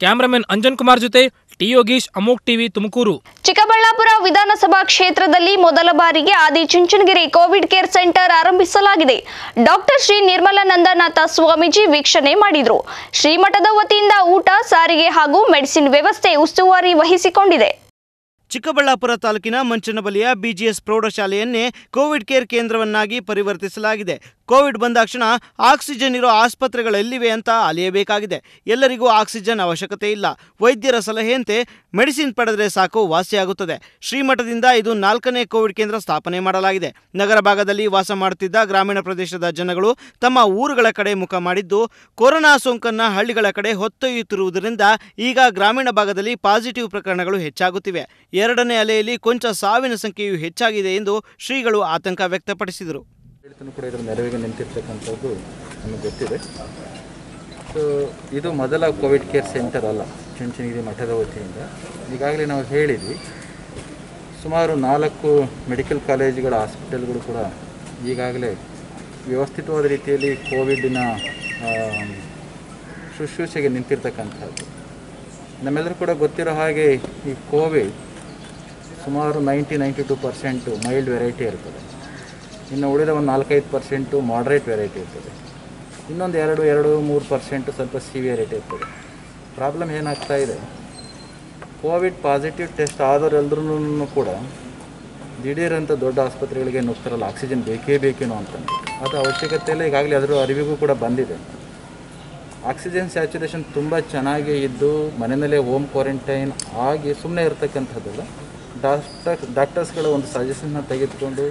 ಕ್ಯಾಮರಾಮನ್ ಅಂಜನ್ ಕುಮಾರ್ ಜೊತೆ ಟಿ ಯೋಗೀಶ್ ಅಮೋಕ್ ಟಿವಿ ತುಮಕೂರು ಚಿಕ್ಕಬಳ್ಳಾಪುರ ವಿಧಾನಸಭಾ ಕ್ಷೇತ್ರದಲ್ಲಿ ಮೊದಲ ಬಾರಿಗೆ ಆದಿಚುಂಚನಗಿರಿ ಕೋವಿಡ್ ಕೇರ್ ಸೆಂಟರ್ ಆರಂಭಿಸಲಾಗಿದೆ ಡಾಕ್ಟರ್ ಶ್ರೀ ನಿರ್ಮಲಾನಂದನಾಥ ಸ್ವಾಮೀಜಿ ವೀಕ್ಷಣೆ ಮಾಡಿದರು ಶ್ರೀಮಠದ ವತಿಯಿಂದ ಊಟ ಸಾರಿಗೆ ಹಾಗೂ ಮೆಡಿಸಿನ್ ವ್ಯವಸ್ಥೆ ಉಸ್ತುವಾರಿ ವಹಿಸಿಕೊಂಡಿದೆ ಚಿಕ್ಕಬಳ್ಳಾಪುರ ತಾಲೂಕಿನ ಮಂಚನಬಲಿಯ ಬಿಜಿಎಸ್ ಪ್ರೌಢಶಾಲೆಯನ್ನೇ ಕೋವಿಡ್ ಕೇರ್ ಕೇಂದ್ರವನ್ನಾಗಿ ಪರಿವರ್ತಿಸಲಾಗಿದೆ ಕೋವಿಡ್ ಬಂದಾಕ್ಷಣ ಆಕ್ಸಿಜನ್ ಇರೋ ಆಸ್ಪತ್ರೆಗಳೆಲ್ಲಿವೆ ಅಂತ ಅಲಿಯಬೇಕಾಗಿದೆ ಎಲ್ಲರಿಗೂ ಆಕ್ಸಿಜನ್ ಅವಶ್ಯಕತೆ ಇಲ್ಲ ವೈದ್ಯರ ಸಲಹೆಯಂತೆ ಮೆಡಿಸಿನ್ ಪಡೆದರೆ ಸಾಕು ವಾಸಿಯಾಗುತ್ತದೆ ಶ್ರೀಮಠದಿಂದ ಇದು ನಾಲ್ಕನೇ ಕೋವಿಡ್ ಕೇಂದ್ರ ಸ್ಥಾಪನೆ ಮಾಡಲಾಗಿದೆ ನಗರ ಭಾಗದಲ್ಲಿ ವಾಸ ಮಾಡುತ್ತಿದ್ದ ಗ್ರಾಮೀಣ ಪ್ರದೇಶದ ಜನಗಳು ತಮ್ಮ ಊರುಗಳ ಕಡೆ ಮುಖ ಮಾಡಿದ್ದು ಕೊರೋನಾ ಸೋಂಕನ್ನ ಹಳ್ಳಿಗಳ ಕಡೆ ಹೊತ್ತೊಯ್ಯುತ್ತಿರುವುದರಿಂದ ಈಗ ಗ್ರಾಮೀಣ ಭಾಗದಲ್ಲಿ ಪಾಸಿಟಿವ್ ಪ್ರಕರಣಗಳು ಹೆಚ್ಚಾಗುತ್ತಿವೆ ಎರಡನೇ ಅಲೆಯಲ್ಲಿ ಕೊಂಚ ಸಾವಿನ ಸಂಖ್ಯೆಯು ಹೆಚ್ಚಾಗಿದೆ ಎಂದು ಶ್ರೀಗಳು ಆತಂಕ ವ್ಯಕ್ತಪಡಿಸಿದರು ಆಡಳಿತನೂ ಕೂಡ ಇದರ ನೆರವಿಗೆ ನಿಂತಿರ್ತಕ್ಕಂಥದ್ದು ನಮಗೆ ಗೊತ್ತಿದೆ ಸೊ ಇದು ಮೊದಲ ಕೋವಿಡ್ ಕೇರ್ ಸೆಂಟರ್ ಅಲ್ಲ ಚುಂಚನಗಿರಿ ಮಠದ ವತಿಯಿಂದ ಈಗಾಗಲೇ ನಾವು ಹೇಳಿದ್ವಿ ಸುಮಾರು ನಾಲ್ಕು ಮೆಡಿಕಲ್ ಕಾಲೇಜುಗಳ ಹಾಸ್ಪಿಟಲ್ಗಳು ಕೂಡ ಈಗಾಗಲೇ ವ್ಯವಸ್ಥಿತವಾದ ರೀತಿಯಲ್ಲಿ ಕೋವಿಡಿನ ಆ, ಶುಶ್ರೂಷೆಗೆ ನಿಂತಿರ್ತಕ್ಕಂಥದ್ದು ನಮ್ಮೆಲ್ಲರೂ ಕೂಡ ಗೊತ್ತಿರೋ ಹಾಗೆ ಈ ಕೋವಿಡ್ ಸುಮಾರು ninety ninety two percent mild variety ಇರ್ತದೆ ಇನ್ನು ಉಳಿದ ಒಂದು ನಾಲ್ಕೈದು ಪರ್ಸೆಂಟು ಮಾಡ್ರೇಟ್ ವೆರೈಟಿ ಇರ್ತದೆ ಇನ್ನೊಂದು ಎರಡು ಎರಡು ಮೂರು ಪರ್ಸೆಂಟು ಸ್ವಲ್ಪ ಸಿವಿಯರಿಟಿ ಇರ್ತದೆ ಪ್ರಾಬ್ಲಮ್ ಏನಾಗ್ತಾ ಇದೆ ಕೋವಿಡ್ ಪಾಸಿಟಿವ್ ಟೆಸ್ಟ್ ಆದವರೆಲ್ಲರೂ ಕೂಡ ದಿಢೀರಂತ ದೊಡ್ಡ ಆಸ್ಪತ್ರೆಗಳಿಗೆ ನುಗ್ತಾರಲ್ಲ ಆಕ್ಸಿಜನ್ ಬೇಕೇ ಬೇಕೇನೋ ಅಂತಂದು ಅದು ಅವಶ್ಯಕತೆ ಇಲ್ಲ ಈಗಾಗಲೇ ಅದರ ಅರಿವಿಗೂ ಕೂಡ ಬಂದಿದೆ ಆಕ್ಸಿಜನ್ ಸ್ಯಾಚುರೇಷನ್ ತುಂಬ ಚೆನ್ನಾಗಿ ಇದ್ದು ಮನೆಯಲ್ಲೇ ಹೋಮ್ ಕ್ವಾರಂಟೈನ್ ಆಗಿ ಸುಮ್ಮನೆ ಇರತಕ್ಕಂಥದ್ದಲ್ಲ ಡಾಕ್ಟರ್ ಡಾಕ್ಟರ್ಸ್ಗಳ ಒಂದು ಸಜೆಷನ್ನ ತೆಗೆದುಕೊಂಡು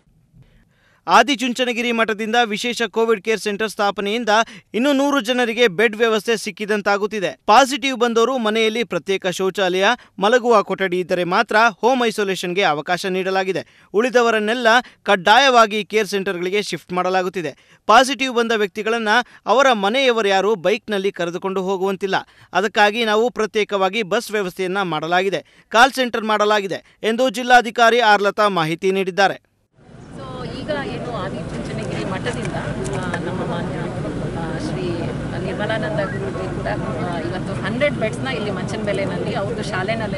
ಆದಿಚುಂಚನಗಿರಿ ಮಠದಿಂದ ವಿಶೇಷ ಕೋವಿಡ್ ಕೇರ್ ಸೆಂಟರ್ ಸ್ಥಾಪನೆಯಿಂದ ಇನ್ನು ನೂರು ಜನರಿಗೆ ಬೆಡ್ ವ್ಯವಸ್ಥೆ ಸಿಕ್ಕಿದಂತಾಗುತ್ತಿದೆ ಪಾಸಿಟಿವ್ ಬಂದವರು ಮನೆಯಲ್ಲಿ ಪ್ರತ್ಯೇಕ ಶೌಚಾಲಯ ಮಲಗುವ ಕೊಠಡಿ ಇದ್ದರೆ ಮಾತ್ರ ಹೋಮ್ ಐಸೋಲೇಷನ್ಗೆ ಅವಕಾಶ ನೀಡಲಾಗಿದೆ ಉಳಿದವರನ್ನೆಲ್ಲ ಕಡ್ಡಾಯವಾಗಿ ಕೇರ್ ಸೆಂಟರ್ಗಳಿಗೆ ಶಿಫ್ಟ್ ಮಾಡಲಾಗುತ್ತಿದೆ ಪಾಸಿಟಿವ್ ಬಂದ ವ್ಯಕ್ತಿಗಳನ್ನು ಅವರ ಮನೆಯವರ್ಯಾರು ಬೈಕ್ನಲ್ಲಿ ಕರೆದುಕೊಂಡು ಹೋಗುವಂತಿಲ್ಲ ಅದಕ್ಕಾಗಿ ನಾವು ಪ್ರತ್ಯೇಕವಾಗಿ ಬಸ್ ವ್ಯವಸ್ಥೆಯನ್ನ ಮಾಡಲಾಗಿದೆ ಕಾಲ್ ಸೆಂಟರ್ ಮಾಡಲಾಗಿದೆ ಎಂದು ಜಿಲ್ಲಾಧಿಕಾರಿ ಆರ್ಲತಾ ಮಾಹಿತಿ ನೀಡಿದ್ದಾರೆ ಸೊ ಈಗ ಏನು ಆದಿಚುಂಚನಗಿರಿ ಮಠದಿಂದ ಆ, ನಮ್ಮ ಮಾನ್ಯ ಆ, ಶ್ರೀ ನಿರ್ಮಲಾನಂದ ಗುರುಜಿ ಕೂಡ ಆ, ಇವತ್ತು ಹಂಡ್ರೆಡ್ ಬೆಡ್ಸ್ನ ಇಲ್ಲಿ ಮಂಚನಬೆಲೆನಲ್ಲಿ ಅವ್ರದ್ದು ಶಾಲೆನಲ್ಲೇ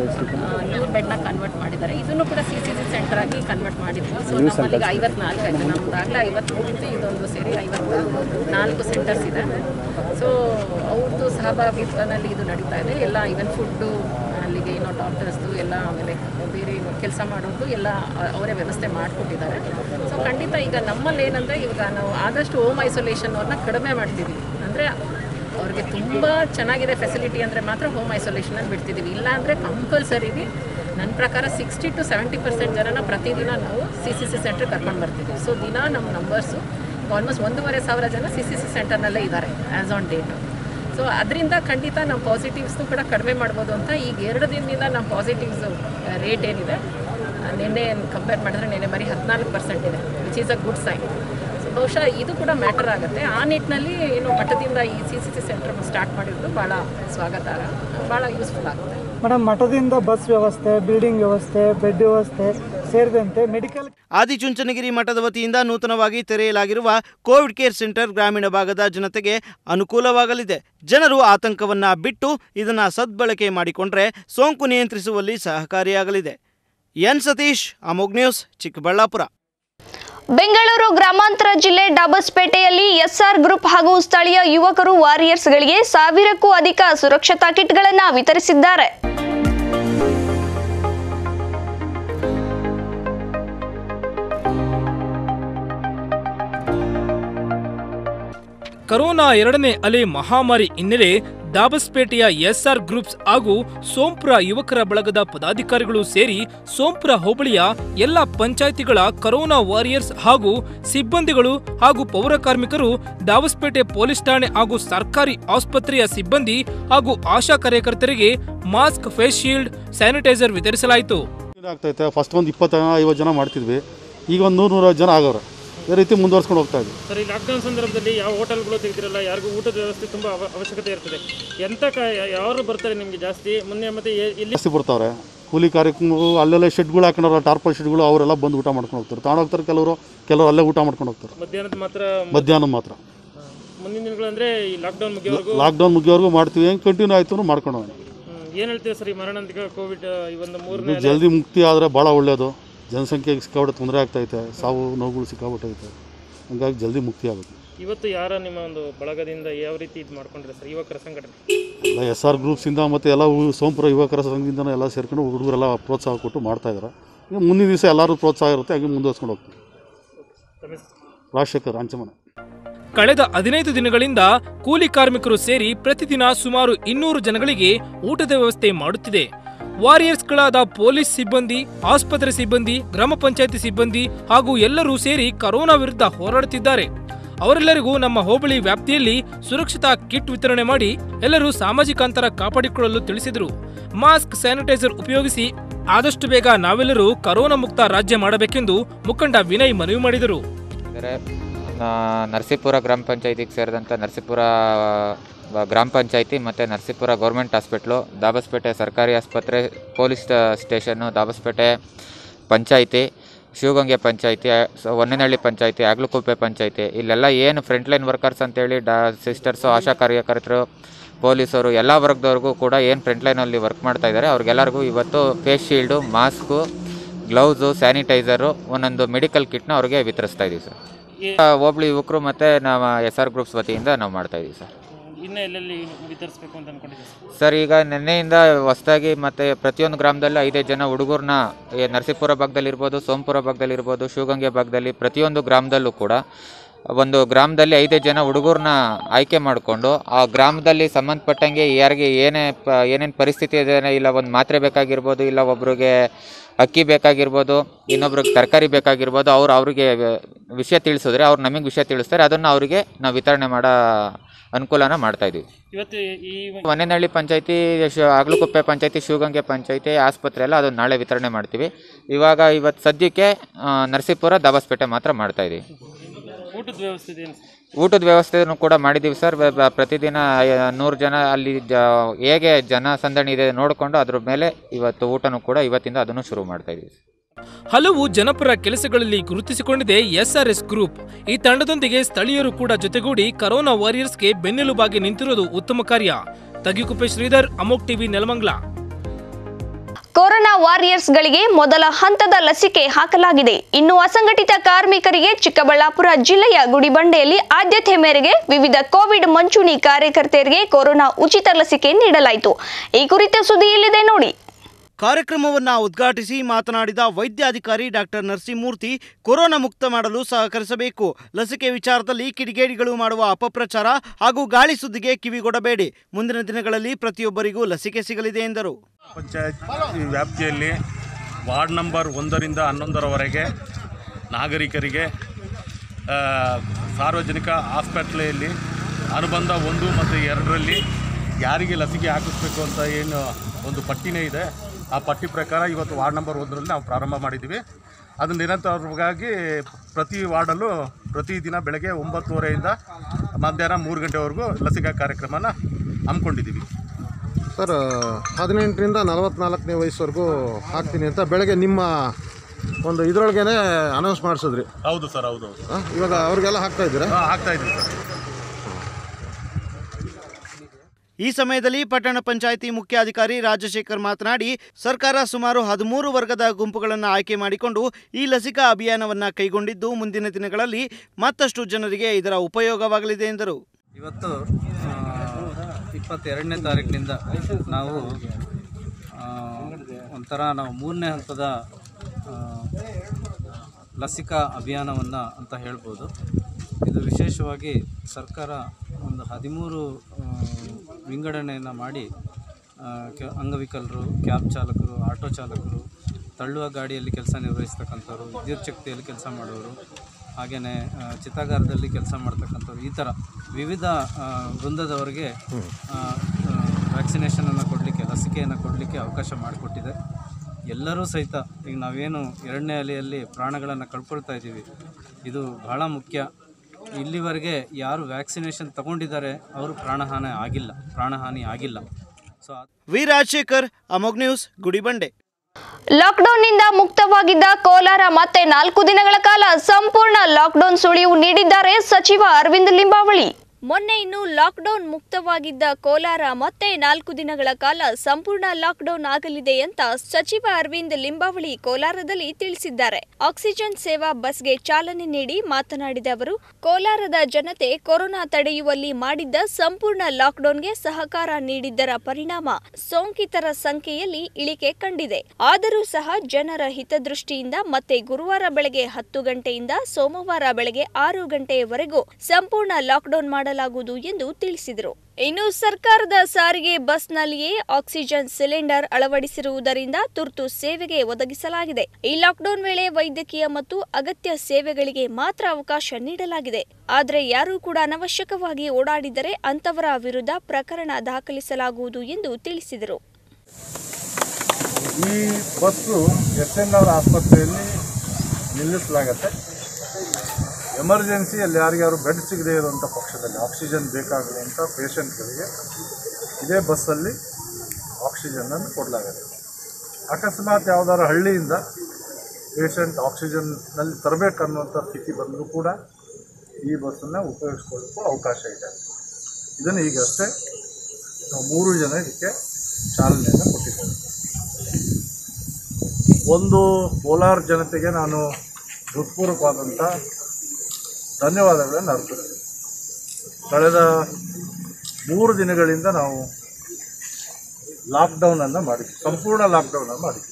ನೂರು ಬೆಡ್ನ ಕನ್ವರ್ಟ್ ಮಾಡಿದ್ದಾರೆ ಇದನ್ನು ಕೂಡ ಸಿ ಸಿ ಸಿ ಸೆಂಟರ್ ಆಗಿ ಕನ್ವರ್ಟ್ ಮಾಡಿದ್ವಿ ಸೊ ನಮ್ಮಲ್ಲಿ ಈಗ ಐವತ್ನಾಲ್ಕು ಆಯಿತು ನಮ್ದಾಗಲೇ ಐವತ್ತು ಮುಗಿತು ಇದೊಂದು ಸೇರಿ ಐವತ್ತು ನಾಲ್ಕು ಸೆಂಟರ್ಸ್ ಇದೆ ಸೊ ಅವ್ರದ್ದು ಸಹಭಾಗಿತ್ವದಲ್ಲಿ ಇದು ನಡೀತಾ ಇದೆ ಎಲ್ಲ ಈವನ್ ಫುಡ್ಡು ಅಲ್ಲಿಗೆ ಏನೋ ಡಾಕ್ಟರ್ಸ್ದು ಎಲ್ಲ ಆಮೇಲೆ ಬೇರೆ ಕೆಲಸ ಮಾಡೋದು ಎಲ್ಲ ಅ- ಅವರೇ ವ್ಯವಸ್ಥೆ ಮಾಡಿಕೊಟ್ಟಿದ್ದಾರೆ ಸೊ ಖಂಡಿತ ಈಗ ನಮ್ಮಲ್ಲಿ ಏನಂದರೆ ಇವಾಗ ನಾವು ಆದಷ್ಟು ಹೋಮ್ ಐಸೋಲೇಷನ್ ಅವ್ರನ್ನ ಕಡಿಮೆ ಮಾಡ್ತಿದ್ವಿ ಅಂದರೆ ಅವ್ರಿಗೆ ತುಂಬ ಚೆನ್ನಾಗಿದೆ ಫೆಸಿಲಿಟಿ ಅಂದರೆ ಮಾತ್ರ ಹೋಮ್ ಐಸೋಲೇಷನಲ್ಲಿ ಬಿಡ್ತಿದ್ದೀವಿ ಇಲ್ಲ ಅಂದರೆ ಕಂಪಲ್ಸರಿಲಿ ನನ್ನ ಪ್ರಕಾರ ಸಿಕ್ಸ್ಟಿ ಟು ಸೆವೆಂಟಿ ಪರ್ಸೆಂಟ್ ಜನನ ಪ್ರತಿದಿನ ನಾವು ಸಿ ಸಿ ಸಿ ಸೆಂಟ್ರ್ ಕರ್ಕೊಂಡು ಬರ್ತಿದ್ದೀವಿ ಸೊ ದಿನ ನಮ್ಮ ನಂಬರ್ಸು ಆಲ್ಮೋಸ್ಟ್ ಒಂದೂವರೆ ಸಾವಿರ ಜನ ಸಿ ಸಿ ಸಿ ಸೆಂಟರ್ನಲ್ಲೇ ಇದ್ದಾರೆ ಆ್ಯಸ್ ಆನ್ ಡೇಟ್ ಸೊ ಅದರಿಂದ ಖಂಡಿತ ನಮ್ಮ ಪಾಸಿಟಿವ್ಸ್ನು ಕೂಡ ಕಡಿಮೆ ಮಾಡ್ಬೋದು ಅಂತ ಈಗ ಎರಡು ದಿನದಿಂದ ನಮ್ಮ ಪಾಸಿಟಿವ್ಸ್ ರೇಟ್ ಏನಿದೆ ಆ, ನಿನ್ನೆ ಕಂಪೇರ್ ಮಾಡಿದ್ರೆ ನಿನ್ನೆ ಬರೀ ಹದಿನಾಲ್ಕು ಪರ್ಸೆಂಟ್ ಇದೆ which is a good sign so ಬಹುಶಃ ಇದು ಕೂಡ ಮ್ಯಾಟರ್ ಆಗುತ್ತೆ ಆ ನಿಟ್ಟಿನಲ್ಲಿ ಏನು ಮಠದಿಂದ ಈ C C C centre start ಮಾಡಿರೋದು ಭಾಳ ಸ್ವಾಗತಾರ್ಹ ಭಾಳ ಯೂಸ್ಫುಲ್ ಆಗುತ್ತೆ ಮೇಡಮ್ ಮಠದಿಂದ ಬಸ್ ವ್ಯವಸ್ಥೆ ಬಿಲ್ಡಿಂಗ್ ವ್ಯವಸ್ಥೆ ಬೆಡ್ ವ್ಯವಸ್ಥೆ ಸೇರಿದಂತೆ ಮೆಡಿಕಲ್ ಆದಿಚುಂಚನಗಿರಿ ಮಠದ ವತಿಯಿಂದ ನೂತನವಾಗಿ ತೆರೆಯಲಾಗಿರುವ ಕೋವಿಡ್ ಕೇರ್ ಸೆಂಟರ್ ಗ್ರಾಮೀಣ ಭಾಗದ ಜನತೆಗೆ ಅನುಕೂಲವಾಗಲಿದೆ ಜನರು ಆತಂಕವನ್ನ ಬಿಟ್ಟು ಇದನ್ನ ಸದ್ಬಳಕೆ ಮಾಡಿಕೊಂಡ್ರೆ ಸೋಂಕು ನಿಯಂತ್ರಿಸುವಲ್ಲಿ ಸಹಕಾರಿಯಾಗಲಿದೆ ಎನ್ ಸತೀಶ್ ಅಮೋಗ್ ನ್ಯೂಸ್ ಚಿಕ್ಕಬಳ್ಳಾಪುರ ಬೆಂಗಳೂರು ಗ್ರಾಮಾಂತರ ಜಿಲ್ಲೆ ಡಾಬಸ್ಪೇಟೆಯಲ್ಲಿ ಎಸ್ಆರ್ ಗ್ರೂಪ್ ಹಾಗೂ ಸ್ಥಳೀಯ ಯುವಕರು ವಾರಿಯರ್ಸ್ಗಳಿಗೆ ಸಾವಿರಕ್ಕೂ ಅಧಿಕ ಸುರಕ್ಷತಾ ಕಿಟ್ಗಳನ್ನು ವಿತರಿಸಿದ್ದಾರೆ ಕರೋನಾ ಎರಡನೇ ಅಲೆ ಮಹಾಮಾರಿ ಹಿನ್ನೆಲೆ ದಾಬಸ್ಪೇಟೆಯ ಎಸ್ಆರ್ ಗ್ರೂಪ್ಸ್ ಹಾಗೂ ಸೋಂಪುರ ಯುವಕರ ಬಳಗದ ಪದಾಧಿಕಾರಿಗಳು ಸೇರಿ ಸೋಂಪುರ ಹೋಬಳಿಯ ಎಲ್ಲ ಪಂಚಾಯಿತಿಗಳ ಕರೋನಾ ವಾರಿಯರ್ಸ್ ಹಾಗೂ ಸಿಬ್ಬಂದಿಗಳು ಹಾಗೂ ಪೌರ ಕಾರ್ಮಿಕರು ದಾಬಸ್ಪೇಟೆ ಪೊಲೀಸ್ ಠಾಣೆ ಹಾಗೂ ಸರ್ಕಾರಿ ಆಸ್ಪತ್ರೆಯ ಸಿಬ್ಬಂದಿ ಹಾಗೂ ಆಶಾ ಕಾರ್ಯಕರ್ತರಿಗೆ ಮಾಸ್ಕ್ ಫೇಸ್ ಶೀಲ್ಡ್ ಸ್ಯಾನಿಟೈಸರ್ ವಿತರಿಸಲಾಯಿತು ಆಗ್ತೈತೆ ಫಸ್ಟ್ ಒಂದು ಇಪ್ಪತ್ತು ಜನ ಐವತ್ತು ಜನ ಮಾಡ್ತಿದ್ವಿ ಈಗ ಒಂದು ನೂರು ನೂರೈವತ್ತು ಜನ ಆಗವ್ರೆ ಇದೇ ರೀತಿ ಮುಂದುವರ್ಸ್ಕೊಂಡು ಹೋಗ್ತಾ ಇದ್ವಿ ಸರ್ ಈ ಲಾಕ್ಡೌನ್ ಸಂದರ್ಭದಲ್ಲಿ ಯಾವ ಹೋಟೆಲ್ಗಳು ತೆಗೆದಿರಲ್ಲ ಯಾರಿಗೂ ಊಟದ ವ್ಯವಸ್ಥೆ ತುಂಬ ಅವ- ಅವಶ್ಯಕತೆ ಇರ್ತದೆ ಎಂತ ಕ ಯಾರು ಬರ್ತಾರೆ ನಿಮಗೆ ಜಾಸ್ತಿ ಮೊನ್ನೆ ಮತ್ತೆ ಎ- ಎಲ್ಲಿ ಜಾಸ್ತಿ ಬರ್ತಾವ್ರೆ ಕೂಲಿ ಕಾರ್ಯಕ್ರಮಗಳು ಅಲ್ಲೆಲ್ಲ ಶೆಡ್ಗಳು ಹಾಕೊಂಡವ್ರ ಟಾರ್ಪಲ್ ಶೆಡ್ಗಳು ಅವರೆಲ್ಲ ಬಂದು ಊಟ ಮಾಡ್ಕೊಂಡು ಹೋಗ್ತಾರೆ ತಗೊಂಡು ಹೋಗ್ತಾರೆ ಕೆಲವರು ಕೆಲವರು ಅಲ್ಲೇ ಊಟ ಮಾಡ್ಕೊಂಡು ಹೋಗ್ತಾರೆ ಮಧ್ಯಾಹ್ನದ ಮಾತ್ರ ಮಧ್ಯಾಹ್ನ ಮಾತ್ರ ಮುಂದಿನ ದಿನಗಳು ಅಂದರೆ ಈ ಲಾಕ್ಡೌನ್ ಮುಗಿಯೋವರೆಗೂ ಲಾಕ್ಡೌನ್ ಮುಗಿಯೋವರೆಗೂ ಮಾಡ್ತೀವಿ ಹೆಂಗೆ ಕಂಟಿನ್ಯೂ ಆಯ್ತು ಮಾಡ್ಕೊಂಡು ಹೋಗೋಣ ಏನು ಹೇಳ್ತೀವಿ ಸರ್ ಈ ಮರಣಾಂತಿಕ ಕೋವಿಡ್ ಈ ಒಂದು ಇದು ಮೂರನೇ ಅಲೆ? ಜಲ್ದಿ ಮುಕ್ತಿ ಆದರೆ ಭಾಳ ಒಳ್ಳೆಯದು ಜನಸಂಖ್ಯೆಗೆ ಸಿಕ್ಕಾಬಿಟ್ಟೆ ತೊಂದರೆ ಆಗ್ತೈತೆ ಸಾವು ನೋವುಗಳು ಸಿಕ್ಕಾಬಿಟ್ಟೈತೆ ಹಂಗಾಗಿ ಜಲ್ದಿ ಮುಕ್ತಿ ಆಗುತ್ತೆ ಇವತ್ತು ಯಾರ ನಿಮ್ಮ ಒಂದು ಬಳಗದಿಂದ ಯಾವ ರೀತಿ ಇದು ಮಾಡ್ಕೊಂಡಿದೆ ಸರ್ ಯುವಕರ ಸಂಘಟನೆ ಎಲ್ಲ ಎಸ್ ಆರ್ ಗ್ರೂಪ್ಸಿಂದ ಮತ್ತು ಎಲ್ಲ ಉ- ಸೋಂಪುರ ಯುವಕರ ಸಂಘದಿಂದ ಎಲ್ಲ ಸೇರ್ಕೊಂಡು ಹುಡುಗರೆಲ್ಲ ಪ್ರೋತ್ಸಾಹ ಕೊಟ್ಟು ಮಾಡ್ತಾ ಇದ್ದಾರೆ ಈಗ ಮುಂದಿನ ದಿವಸ ಎಲ್ಲರೂ ಪ್ರೋತ್ಸಾಹ ಇರುತ್ತೆ ಹಾಗೆ ಮುಂದುವರ್ಸ್ಕೊಂಡು ಹೋಗ್ತೀವಿ ತಮ್ಮ ಹೆಸರು? ರಾಜಶೇಖರ್ ಅಂಚಮನೆ ಕಳೆದ ಹದಿನೈದು ದಿನಗಳಿಂದ ಕೂಲಿ ಕಾರ್ಮಿಕರು ಸೇರಿ ಪ್ರತಿದಿನ ಸುಮಾರು ಇನ್ನೂರು ಜನಗಳಿಗೆ ಊಟದ ವ್ಯವಸ್ಥೆ ಮಾಡುತ್ತಿದೆ ವಾರಿಯರ್ಸ್ಗಳಾದ ಪೊಲೀಸ್ ಸಿಬ್ಬಂದಿ ಆಸ್ಪತ್ರೆ ಸಿಬ್ಬಂದಿ ಗ್ರಾಮ ಪಂಚಾಯತಿ ಸಿಬ್ಬಂದಿ ಹಾಗೂ ಎಲ್ಲರೂ ಸೇರಿ ಕರೋನಾ ವಿರುದ್ಧ ಹೋರಾಡುತ್ತಿದ್ದಾರೆ ಅವರೆಲ್ಲರಿಗೂ ನಮ್ಮ ಹೋಬಳಿ ವ್ಯಾಪ್ತಿಯಲ್ಲಿ ಸುರಕ್ಷತಾ ಕಿಟ್ ವಿತರಣೆ ಮಾಡಿ ಎಲ್ಲರೂ ಸಾಮಾಜಿಕ ಅಂತರ ಕಾಪಾಡಿಕೊಳ್ಳಲು ತಿಳಿಸಿದರು ಮಾಸ್ಕ್ ಸ್ಯಾನಿಟೈಸರ್ ಉಪಯೋಗಿಸಿ ಆದಷ್ಟು ಬೇಗ ನಾವೆಲ್ಲರೂ ಕರೋನಾ ಮುಕ್ತ ರಾಜ್ಯ ಮಾಡಬೇಕೆಂದು ಮುಖಂಡ ವಿನಯ್ ಮನವಿ ಮಾಡಿದರು ಅಂದರೆ ನರಸೀಪುರ ಗ್ರಾಮ ಪಂಚಾಯತಿಗೆ ಸೇರಿದಂಥ ನರಸೀಪುರ ಆ, ಗ್ರಾಮ ಪಂಚಾಯತಿ ಮತ್ತು ನರಸೀಪುರ ಗೌರ್ಮೆಂಟ್ ಹಾಸ್ಪಿಟ್ಲು ದಾಬಸ್ಪೇಟೆ ಸರ್ಕಾರಿ ಆಸ್ಪತ್ರೆ ಪೊಲೀಸ್ ಸ್ಟೇಷನ್ನು ದಾಬಸ್ಪೇಟೆ ಪಂಚಾಯತಿ ಶಿವಗಂಗೆ ಪಂಚಾಯತಿ ಸೊ ಹೊನ್ನೇನಹಳ್ಳಿ ಪಂಚಾಯತಿ ಆಗ್ಲುಕುಪ್ಪೆ ಪಂಚಾಯತಿ ಇಲ್ಲೆಲ್ಲ ಏನು ಫ್ರಂಟ್ಲೈನ್ ವರ್ಕರ್ಸ್ ಅಂತೇಳಿ ಡಾ ಸಿಸ್ಟರ್ಸು ಆಶಾ ಕಾರ್ಯಕರ್ತರು ಪೊಲೀಸರು ಎಲ್ಲ ವರ್ಗದವ್ರಿಗೂ ಕೂಡ ಏನು ಫ್ರಂಟ್ಲೈನಲ್ಲಿ ವರ್ಕ್ ಮಾಡ್ತಾ ಇದ್ದಾರೆ ಅವ್ರಿಗೆಲ್ಲರಿಗೂ ಇವತ್ತು face shield mask gloves sanitiser ಒಂದೊಂದು ಮೆಡಿಕಲ್ ಕಿಟ್ನ ಅವ್ರಿಗೆ ವಿತರಿಸ್ತಾ ಇದ್ದೀವಿ ಸರ್ ಆ, ಹೋಬಳಿ ಯುವಕರು ಮತ್ತು ನಾವು ಎಸ್ ಆರ್ ಗ್ರೂಪ್ಸ್ ವತಿಯಿಂದ ನಾವು ಮಾಡ್ತಾ ಇದ್ದೀವಿ ಸರ್ ಇನ್ನೂ ಎಲ್ಲೆಲ್ಲಿ ವಿತರಿಸಬೇಕು ಅಂತ ಅನ್ಕೊಂಡಿದ್ದೀವಿ ಸರ್ ಸರ್ ಈಗ ನಿನ್ನೆಯಿಂದ ಹೊಸದಾಗಿ ಮತ್ತು ಪ್ರತಿಯೊಂದು ಗ್ರಾಮದಲ್ಲೂ ಐದೈದು ಜನ ಹುಡುಗರನ್ನ ನರಸೀಪುರ ಭಾಗದಲ್ಲಿರ್ಬೋದು ಸೋಂಪುರ ಭಾಗದಲ್ಲಿರ್ಬೋದು ಶಿವಗಂಗೆ ಭಾಗದಲ್ಲಿ ಪ್ರತಿಯೊಂದು ಗ್ರಾಮದಲ್ಲೂ ಕೂಡ ಒಂದು ಗ್ರಾಮದಲ್ಲಿ ಐದೈದು ಜನ ಹುಡುಗರನ್ನ ಆಯ್ಕೆ ಮಾಡಿಕೊಂಡು ಆ ಗ್ರಾಮದಲ್ಲಿ ಸಂಬಂಧಪಟ್ಟಂಗೆ ಯಾರಿಗೆ ಏನೇ ಪ ಏನೇನು ಪರಿಸ್ಥಿತಿ ಇದೆ ಇಲ್ಲ ಒಂದು ಮಾತ್ರೆ ಬೇಕಾಗಿರ್ಬೋದು ಇಲ್ಲ ಒಬ್ರಿಗೆ ಅಕ್ಕಿ ಬೇಕಾಗಿರ್ಬೋದು ಇನ್ನೊಬ್ರಿಗೆ ತರಕಾರಿ ಬೇಕಾಗಿರ್ಬೋದು ಅವ್ರು ಅವ್ರಿಗೆ ವಿಷಯ ತಿಳಿಸಿದ್ರೆ ಅವ್ರು ನಮಗೆ ವಿಷಯ ತಿಳಿಸ್ತಾರೆ ಅದನ್ನು ಅವರಿಗೆ ನಾವು ವಿತರಣೆ ಮಾಡೋ ಅನುಕೂಲನ ಮಾಡ್ತಾ ಇದ್ದೀವಿ ಇವತ್ತು ಈ ಮನೆನಹಳ್ಳಿ ಪಂಚಾಯತಿ ಶಿ- ಆಗ್ಲುಕುಪ್ಪೆ ಪಂಚಾಯತಿ ಶಿವಗಂಗೆ ಪಂಚಾಯತಿ ಆಸ್ಪತ್ರೆ ಎಲ್ಲ ಅದನ್ನು ನಾಳೆ ವಿತರಣೆ ಮಾಡ್ತೀವಿ ಇವಾಗ ಇವತ್ತು ಸದ್ಯಕ್ಕೆ ಆ, ನರಸೀಪುರ ದಾಬಸ್ಪೇಟೆ ಮಾತ್ರ ಮಾಡ್ತಾ ಇದ್ದೀವಿ ಊಟದ ವ್ಯವಸ್ಥೆ ಇದೆ ಏನು ಸರ್? ಊಟದ ವ್ಯವಸ್ಥೆಯನ್ನು ಕೂಡ ಮಾಡಿದ್ದೀವಿ ಸರ್ ಬ- ಬ- ಪ್ರತಿದಿನ ಐ- ನೂರು ಜನ ಅಲ್ಲಿ ಜ ಹೇಗೆ ಜನ ಸಂದಣಿ ಇದೆ ನೋಡಿಕೊಂಡು ಅದ್ರ ಮೇಲೆ ಇವತ್ತು ಊಟನೂ ಕೂಡ ಇವತ್ತಿಂದ ಅದನ್ನು ಶುರು ಮಾಡ್ತಾ ಇದ್ದೀವಿ ಹಲವು ಜನಪರ ಕೆಲಸಗಳಲ್ಲಿ ಗುರುತಿಸಿಕೊಂಡಿದೆ ಎಸ್ಆರ್ಎಸ್ ಗ್ರೂಪ್ ಈ ತಂಡದೊಂದಿಗೆ ಸ್ಥಳೀಯರು ಕೂಡ ಜೊತೆಗೂಡಿ ಕರೋನಾ ವಾರಿಯರ್ಸ್ಗೆ ಬೆನ್ನೆಲುಬಾಗಿ ನಿಂತಿರುವುದು ಉತ್ತಮ ಕಾರ್ಯ ತಗಿಕುಪ್ಪೆ ಶ್ರೀಧರ್ ಅಮೋಕ್ ಟಿವಿ ನೆಲಮಂಗ್ಲ ಕೊರೋನಾ ವಾರಿಯರ್ಸ್ಗಳಿಗೆ ಮೊದಲ ಹಂತದ ಲಸಿಕೆ ಹಾಕಲಾಗಿದೆ ಇನ್ನು ಅಸಂಘಟಿತ ಕಾರ್ಮಿಕರಿಗೆ ಚಿಕ್ಕಬಳ್ಳಾಪುರ ಜಿಲ್ಲೆಯ ಗುಡಿಬಂಡೆಯಲ್ಲಿ ಆದ್ಯತೆ ಮೇರೆಗೆ ವಿವಿಧ ಕೋವಿಡ್ ಮಂಚೂಣಿ ಕಾರ್ಯಕರ್ತೆಯರಿಗೆ ಕೊರೋನಾ ಉಚಿತ ಲಸಿಕೆ ನೀಡಲಾಯಿತು ಈ ಕುರಿತ ಸುದ್ದಿ ಇಲ್ಲಿದೆ ನೋಡಿ ಕಾರ್ಯಕ್ರಮವನ್ನು ಉದ್ಘಾಟಿಸಿ ಮಾತನಾಡಿದ ವೈದ್ಯಾಧಿಕಾರಿ ಡಾಕ್ಟರ್ ನರಸಿಂಹಮೂರ್ತಿ ಕೊರೋನಾ ಮುಕ್ತ ಮಾಡಲು ಸಹಕರಿಸಬೇಕು ಲಸಿಕೆ ವಿಚಾರದಲ್ಲಿ ಕಿಡಿಗೇಡಿಗಳು ಮಾಡುವ ಅಪಪ್ರಚಾರ ಹಾಗೂ ಗಾಳಿ ಸುದ್ದಿಗೆ ಕಿವಿಗೊಡಬೇಡಿ ಮುಂದಿನ ದಿನಗಳಲ್ಲಿ ಪ್ರತಿಯೊಬ್ಬರಿಗೂ ಲಸಿಕೆ ಸಿಗಲಿದೆ ಎಂದರು ಪಂಚಾಯತ್ ವ್ಯಾಪ್ತಿಯಲ್ಲಿ ವಾರ್ಡ್ ನಂಬರ್ ಒಂದರಿಂದ ಹನ್ನೊಂದರವರೆಗೆ ನಾಗರಿಕರಿಗೆ ಆ, ಸಾರ್ವಜನಿಕ ಆಸ್ಪತ್ರೆಯಲ್ಲಿ ಅನುಬಂಧ ಒಂದು ಮತ್ತು ಎರಡರಲ್ಲಿ ಯಾರಿಗೆ ಲಸಿಕೆ ಹಾಕಿಸ್ಬೇಕು ಅಂತ ಏನು ಒಂದು ಪಟ್ಟಿನೇ ಇದೆ ಆ ಪಟ್ಟಿ ಪ್ರಕಾರ ಇವತ್ತು ವಾರ್ಡ್ ನಂಬರ್ ಒಂದರಲ್ಲಿ ನಾವು ಪ್ರಾರಂಭ ಮಾಡಿದ್ದೀವಿ ಅದು ನಿರಂತರವಾಗಿ ಪ್ರತಿ ವಾರ್ಡಲ್ಲೂ ಪ್ರತಿದಿನ ಬೆಳಗ್ಗೆ ಒಂಬತ್ತುವರೆಯಿಂದ ಮಧ್ಯಾಹ್ನ ಮೂರು ಗಂಟೆವರೆಗೂ ಲಸಿಕಾ ಕಾರ್ಯಕ್ರಮನ ಹಮ್ಮಿಕೊಂಡಿದ್ದೀವಿ ಸರ್ ಹದಿನೆಂಟರಿಂದ ನಲವತ್ನಾಲ್ಕನೇ ವಯಸ್ಸುವರೆಗೂ ಹಾಕ್ತೀನಿ ಅಂತ ಬೆಳಗ್ಗೆ ನಿಮ್ಮ ಒಂದು ಇದರೊಳಗೇನೆ ಅನೌನ್ಸ್ ಮಾಡಿಸಿದ್ರಿ ಹೌದು ಸರ್ ಹೌದು ಹೌದು ಆ, ಇವಾಗ ಅವ್ರಿಗೆಲ್ಲ ಹಾಕ್ತಾ ಇದ್ದೀರಾ ಹಾಂ ಆಗ್ತಾ ಇದ್ದೀವಿ ಸರ್ ಈ ಸಮಯದಲ್ಲಿ ಪಟ್ಟಣ ಪಂಚಾಯಿತಿ ಮುಖ್ಯಾಧಿಕಾರಿ ರಾಜಶೇಖರ್ ಮಾತನಾಡಿ ಸರ್ಕಾರ ಸುಮಾರು ಹದಿಮೂರು ವರ್ಗದ ಗುಂಪುಗಳನ್ನು ಆಯ್ಕೆ ಮಾಡಿಕೊಂಡು ಈ ಲಸಿಕಾ ಅಭಿಯಾನವನ್ನು ಕೈಗೊಂಡಿದ್ದು ಮುಂದಿನ ದಿನಗಳಲ್ಲಿ ಮತ್ತಷ್ಟು ಜನರಿಗೆ ಇದರ ಉಪಯೋಗವಾಗಲಿದೆ ಎಂದರು ಇವತ್ತು ಇಪ್ಪತ್ತೆರಡನೇ ತಾರೀಕಿನಿಂದ ನಾವು ಆ, ಒಂಥರ ನಾವು ಮೂರನೇ ಹಂತದ ಆ, ಲಸಿಕಾ ಅಭಿಯಾನವನ್ನು ಅಂತ ಹೇಳ್ಬೋದು ಇದು ವಿಶೇಷವಾಗಿ ಸರ್ಕಾರ ಒಂದು ಹದಿಮೂರು ಆ, ವಿಂಗಡಣೆಯನ್ನು ಮಾಡಿ ಆ, ಕೆ- ಅಂಗವಿಕಲರು ಕ್ಯಾಬ್ ಚಾಲಕರು ಆಟೋ ಚಾಲಕರು ತಳ್ಳುವ ಗಾಡಿಯಲ್ಲಿ ಕೆಲಸ ನಿರ್ವಹಿಸ್ತಕ್ಕಂಥವ್ರು ವಿದ್ಯುತ್ ಶಕ್ತಿಯಲ್ಲಿ ಕೆಲಸ ಮಾಡೋರು ಹಾಗೆಯೇ ಚಿತಾಗಾರದಲ್ಲಿ ಕೆಲಸ ಮಾಡ್ತಕ್ಕಂಥವ್ರು ಈ ಥರ ವಿವಿಧ ಆ, ವೃಂದದವರಿಗೆ ವ್ಯಾಕ್ಸಿನೇಷನನ್ನು ಕೊಡಲಿಕ್ಕೆ ಲಸಿಕೆಯನ್ನು ಕೊಡಲಿಕ್ಕೆ ಅವಕಾಶ ಮಾಡಿಕೊಟ್ಟಿದೆ ಎಲ್ಲರೂ ಸಹಿತ ಈಗ ನಾವೇನು ಎರಡನೇ ಅಲೆಯಲ್ಲಿ ಪ್ರಾಣಗಳನ್ನು ಕಳ್ಕೊಳ್ತಾ ಇದ್ದೀವಿ ಇದು ಬಹಳ ಮುಖ್ಯ ಇಲ್ಲಿವರೆಗೆ ಯಾರು ವ್ಯಾಕ್ಸಿನೇಷನ್ ತಗೊಂಡಿದ್ದಾರೆ ಅವರು ಪ್ರಾಣಹಾನಿ ಆಗಿಲ್ಲ ಪ್ರಾಣಹಾನಿ ಆಗಿಲ್ಲ so V Rajashekhar Amogh news Gudibande ಲಾಕ್ಡೌನ್ನಿಂದ ಮುಕ್ತವಾಗಿದ್ದ ಕೋಲಾರ ಮತ್ತೆ ನಾಲ್ಕು ದಿನಗಳ ಕಾಲ ಸಂಪೂರ್ಣ ಲಾಕ್ಡೌನ್ ಸುಳಿವು ನೀಡಿದ್ದಾರೆ ಸಚಿವ ಅರವಿಂದ್ ಲಿಂಬಾವಳಿ ಮೊನ್ನೆ ಇನ್ನು ಲಾಕ್ಡೌನ್ ಮುಕ್ತವಾಗಿದ್ದ ಕೋಲಾರ ಮತ್ತೆ ನಾಲ್ಕು ದಿನಗಳ ಕಾಲ ಸಂಪೂರ್ಣ ಲಾಕ್ಡೌನ್ ಆಗಲಿದೆ ಅಂತ ಸಚಿವ ಅರವಿಂದ್ ಲಿಂಬಾವಳಿ ಕೋಲಾರದಲ್ಲಿ ತಿಳಿಸಿದ್ದಾರೆ ಆಕ್ಸಿಜನ್ ಸೇವಾ ಬಸ್ಗೆ ಚಾಲನೆ ನೀಡಿ ಮಾತನಾಡಿದ ಅವರು ಕೋಲಾರದ ಜನತೆ ಕೊರೋನಾ ತಡೆಯುವಲ್ಲಿ ಮಾಡಿದ್ದ ಸಂಪೂರ್ಣ ಲಾಕ್ಡೌನ್ಗೆ ಸಹಕಾರ ನೀಡಿದ್ದರ ಪರಿಣಾಮ ಸೋಂಕಿತರ ಸಂಖ್ಯೆಯಲ್ಲಿ ಇಳಿಕೆ ಕಂಡಿದೆ ಆದರೂ ಸಹ ಜನರ ಹಿತದೃಷ್ಟಿಯಿಂದ ಮತ್ತೆ ಗುರುವಾರ ಬೆಳಗ್ಗೆ ಹತ್ತು ಗಂಟೆಯಿಂದ ಸೋಮವಾರ ಬೆಳಗ್ಗೆ ಆರು ಗಂಟೆಯವರೆಗೂ ಸಂಪೂರ್ಣ ಲಾಕ್ಡೌನ್ ಮಾಡಲಾಗುವುದು ಎಂದು ತಿಳಿಸಿದರು ಇನ್ನು ಸರ್ಕಾರದ ಸಾರಿಗೆ ಬಸ್ನಲ್ಲಿಯೇ ಆಕ್ಸಿಜನ್ ಸಿಲಿಂಡರ್ ಅಳವಡಿಸಿರುವುದರಿಂದ ತುರ್ತು ಸೇವೆಗೆ ಒದಗಿಸಲಾಗಿದೆ ಈ ಲಾಕ್ಡೌನ್ ವೇಳೆ ವೈದ್ಯಕೀಯ ಮತ್ತು ಅಗತ್ಯ ಸೇವೆಗಳಿಗೆ ಮಾತ್ರ ಅವಕಾಶ ನೀಡಲಾಗಿದೆ ಆದರೆ ಯಾರೂ ಕೂಡ ಅನವಶ್ಯಕವಾಗಿ ಓಡಾಡಿದರೆ ಅಂತವರ ವಿರುದ್ಧ ಪ್ರಕರಣ ದಾಖಲಿಸಲಾಗುವುದು ಎಂದು ತಿಳಿಸಿದರು ಈ ಬಸ್ಸು ಎಸ್ ಎನ್ ಆರ್ ಆಸ್ಪತ್ರೆಯಲ್ಲಿ ನಿಲ್ಲಿಸಲಾಗತ್ತೆ ಎಮರ್ಜೆನ್ಸಿಯಲ್ಲಿ ಯಾರಿಗಾರು ಬೆಡ್ ಸಿಗದೇ ಇರುವಂಥ ಪಕ್ಷದಲ್ಲಿ ಆಕ್ಸಿಜನ್ ಬೇಕಾಗುವಂಥ ಪೇಷಂಟ್ಗಳಿಗೆ ಇದೇ ಬಸ್ಸಲ್ಲಿ ಆಕ್ಸಿಜನನ್ನು ಕೊಡಲಾಗುತ್ತೆ ಅಕಸ್ಮಾತ್ ಯಾವುದಾದ್ರು ಹಳ್ಳಿಯಿಂದ ಪೇಷಂಟ್ ಆಕ್ಸಿಜನ್ನಲ್ಲಿ ತರಬೇಕನ್ನುವಂಥ ಸ್ಥಿತಿ ಬಂದರೂ ಕೂಡ ಈ ಬಸ್ಸನ್ನು ಉಪಯೋಗಿಸ್ಕೊಳ್ಳೋಕ್ಕೂ ಅವಕಾಶ ಇದೆ ಇದನ್ನು ಈಗಷ್ಟೇ ನಾವು ಮೂರು ಜನ ಇದಕ್ಕೆ ಚಾಲನೆಯನ್ನು ಕೊಟ್ಟಿದ್ದೇವೆ ಒಂದು ಕೋಲಾರ ಜನತೆಗೆ ನಾನು ಹೃತ್ಪೂರ್ವಕವಾದಂಥ ಧನ್ಯವಾದಗಳನ್ನು ಅರ್ಪಿಸ್ತೀನಿ ಕಳೆದ ಮೂರು ದಿನಗಳಿಂದ ನಾವು ಲಾಕ್ಡೌನನ್ನು ಮಾಡಿದ್ವಿ ಸಂಪೂರ್ಣ ಲಾಕ್ಡೌನನ್ನು ಮಾಡಿದ್ವಿ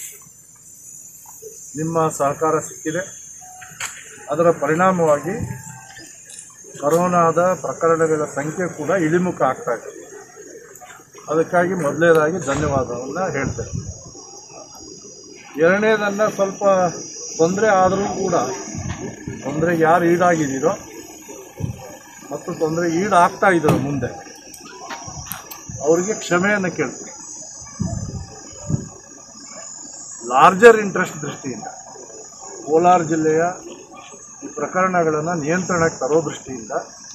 ನಿಮ್ಮ ಸಹಕಾರ ಸಿಕ್ಕಿದೆ ಅದರ ಪರಿಣಾಮವಾಗಿ ಕರೋನಾದ ಪ್ರಕರಣಗಳ ಸಂಖ್ಯೆ ಕೂಡ ಇಳಿಮುಖ ಆಗ್ತಾ ಇದೆ ಅದಕ್ಕಾಗಿ ಮೊದಲನೇದಾಗಿ ಧನ್ಯವಾದವನ್ನು ಹೇಳ್ತೇನೆ ಎರಡನೇದನ್ನು ಸ್ವಲ್ಪ ತೊಂದರೆ ಆದರೂ ಕೂಡ ತೊಂದರೆಗೆ ಯಾರು ಈಡಾಗಿದ್ದೀರೋ ಮತ್ತು ತೊಂದರೆ ಈಡಾಗ್ತಾ ಇದ್ದಾರೋ ಮುಂದೆ ಅವರಿಗೆ ಕ್ಷಮೆಯನ್ನು ಕೇಳ್ತೀನಿ ಲಾರ್ಜರ್ ಇಂಟ್ರೆಸ್ಟ್ ದೃಷ್ಟಿಯಿಂದ ಕೋಲಾರ ಜಿಲ್ಲೆಯ ಈ ಪ್ರಕರಣಗಳನ್ನು ನಿಯಂತ್ರಣಕ್ಕೆ ತರೋ ದೃಷ್ಟಿಯಿಂದ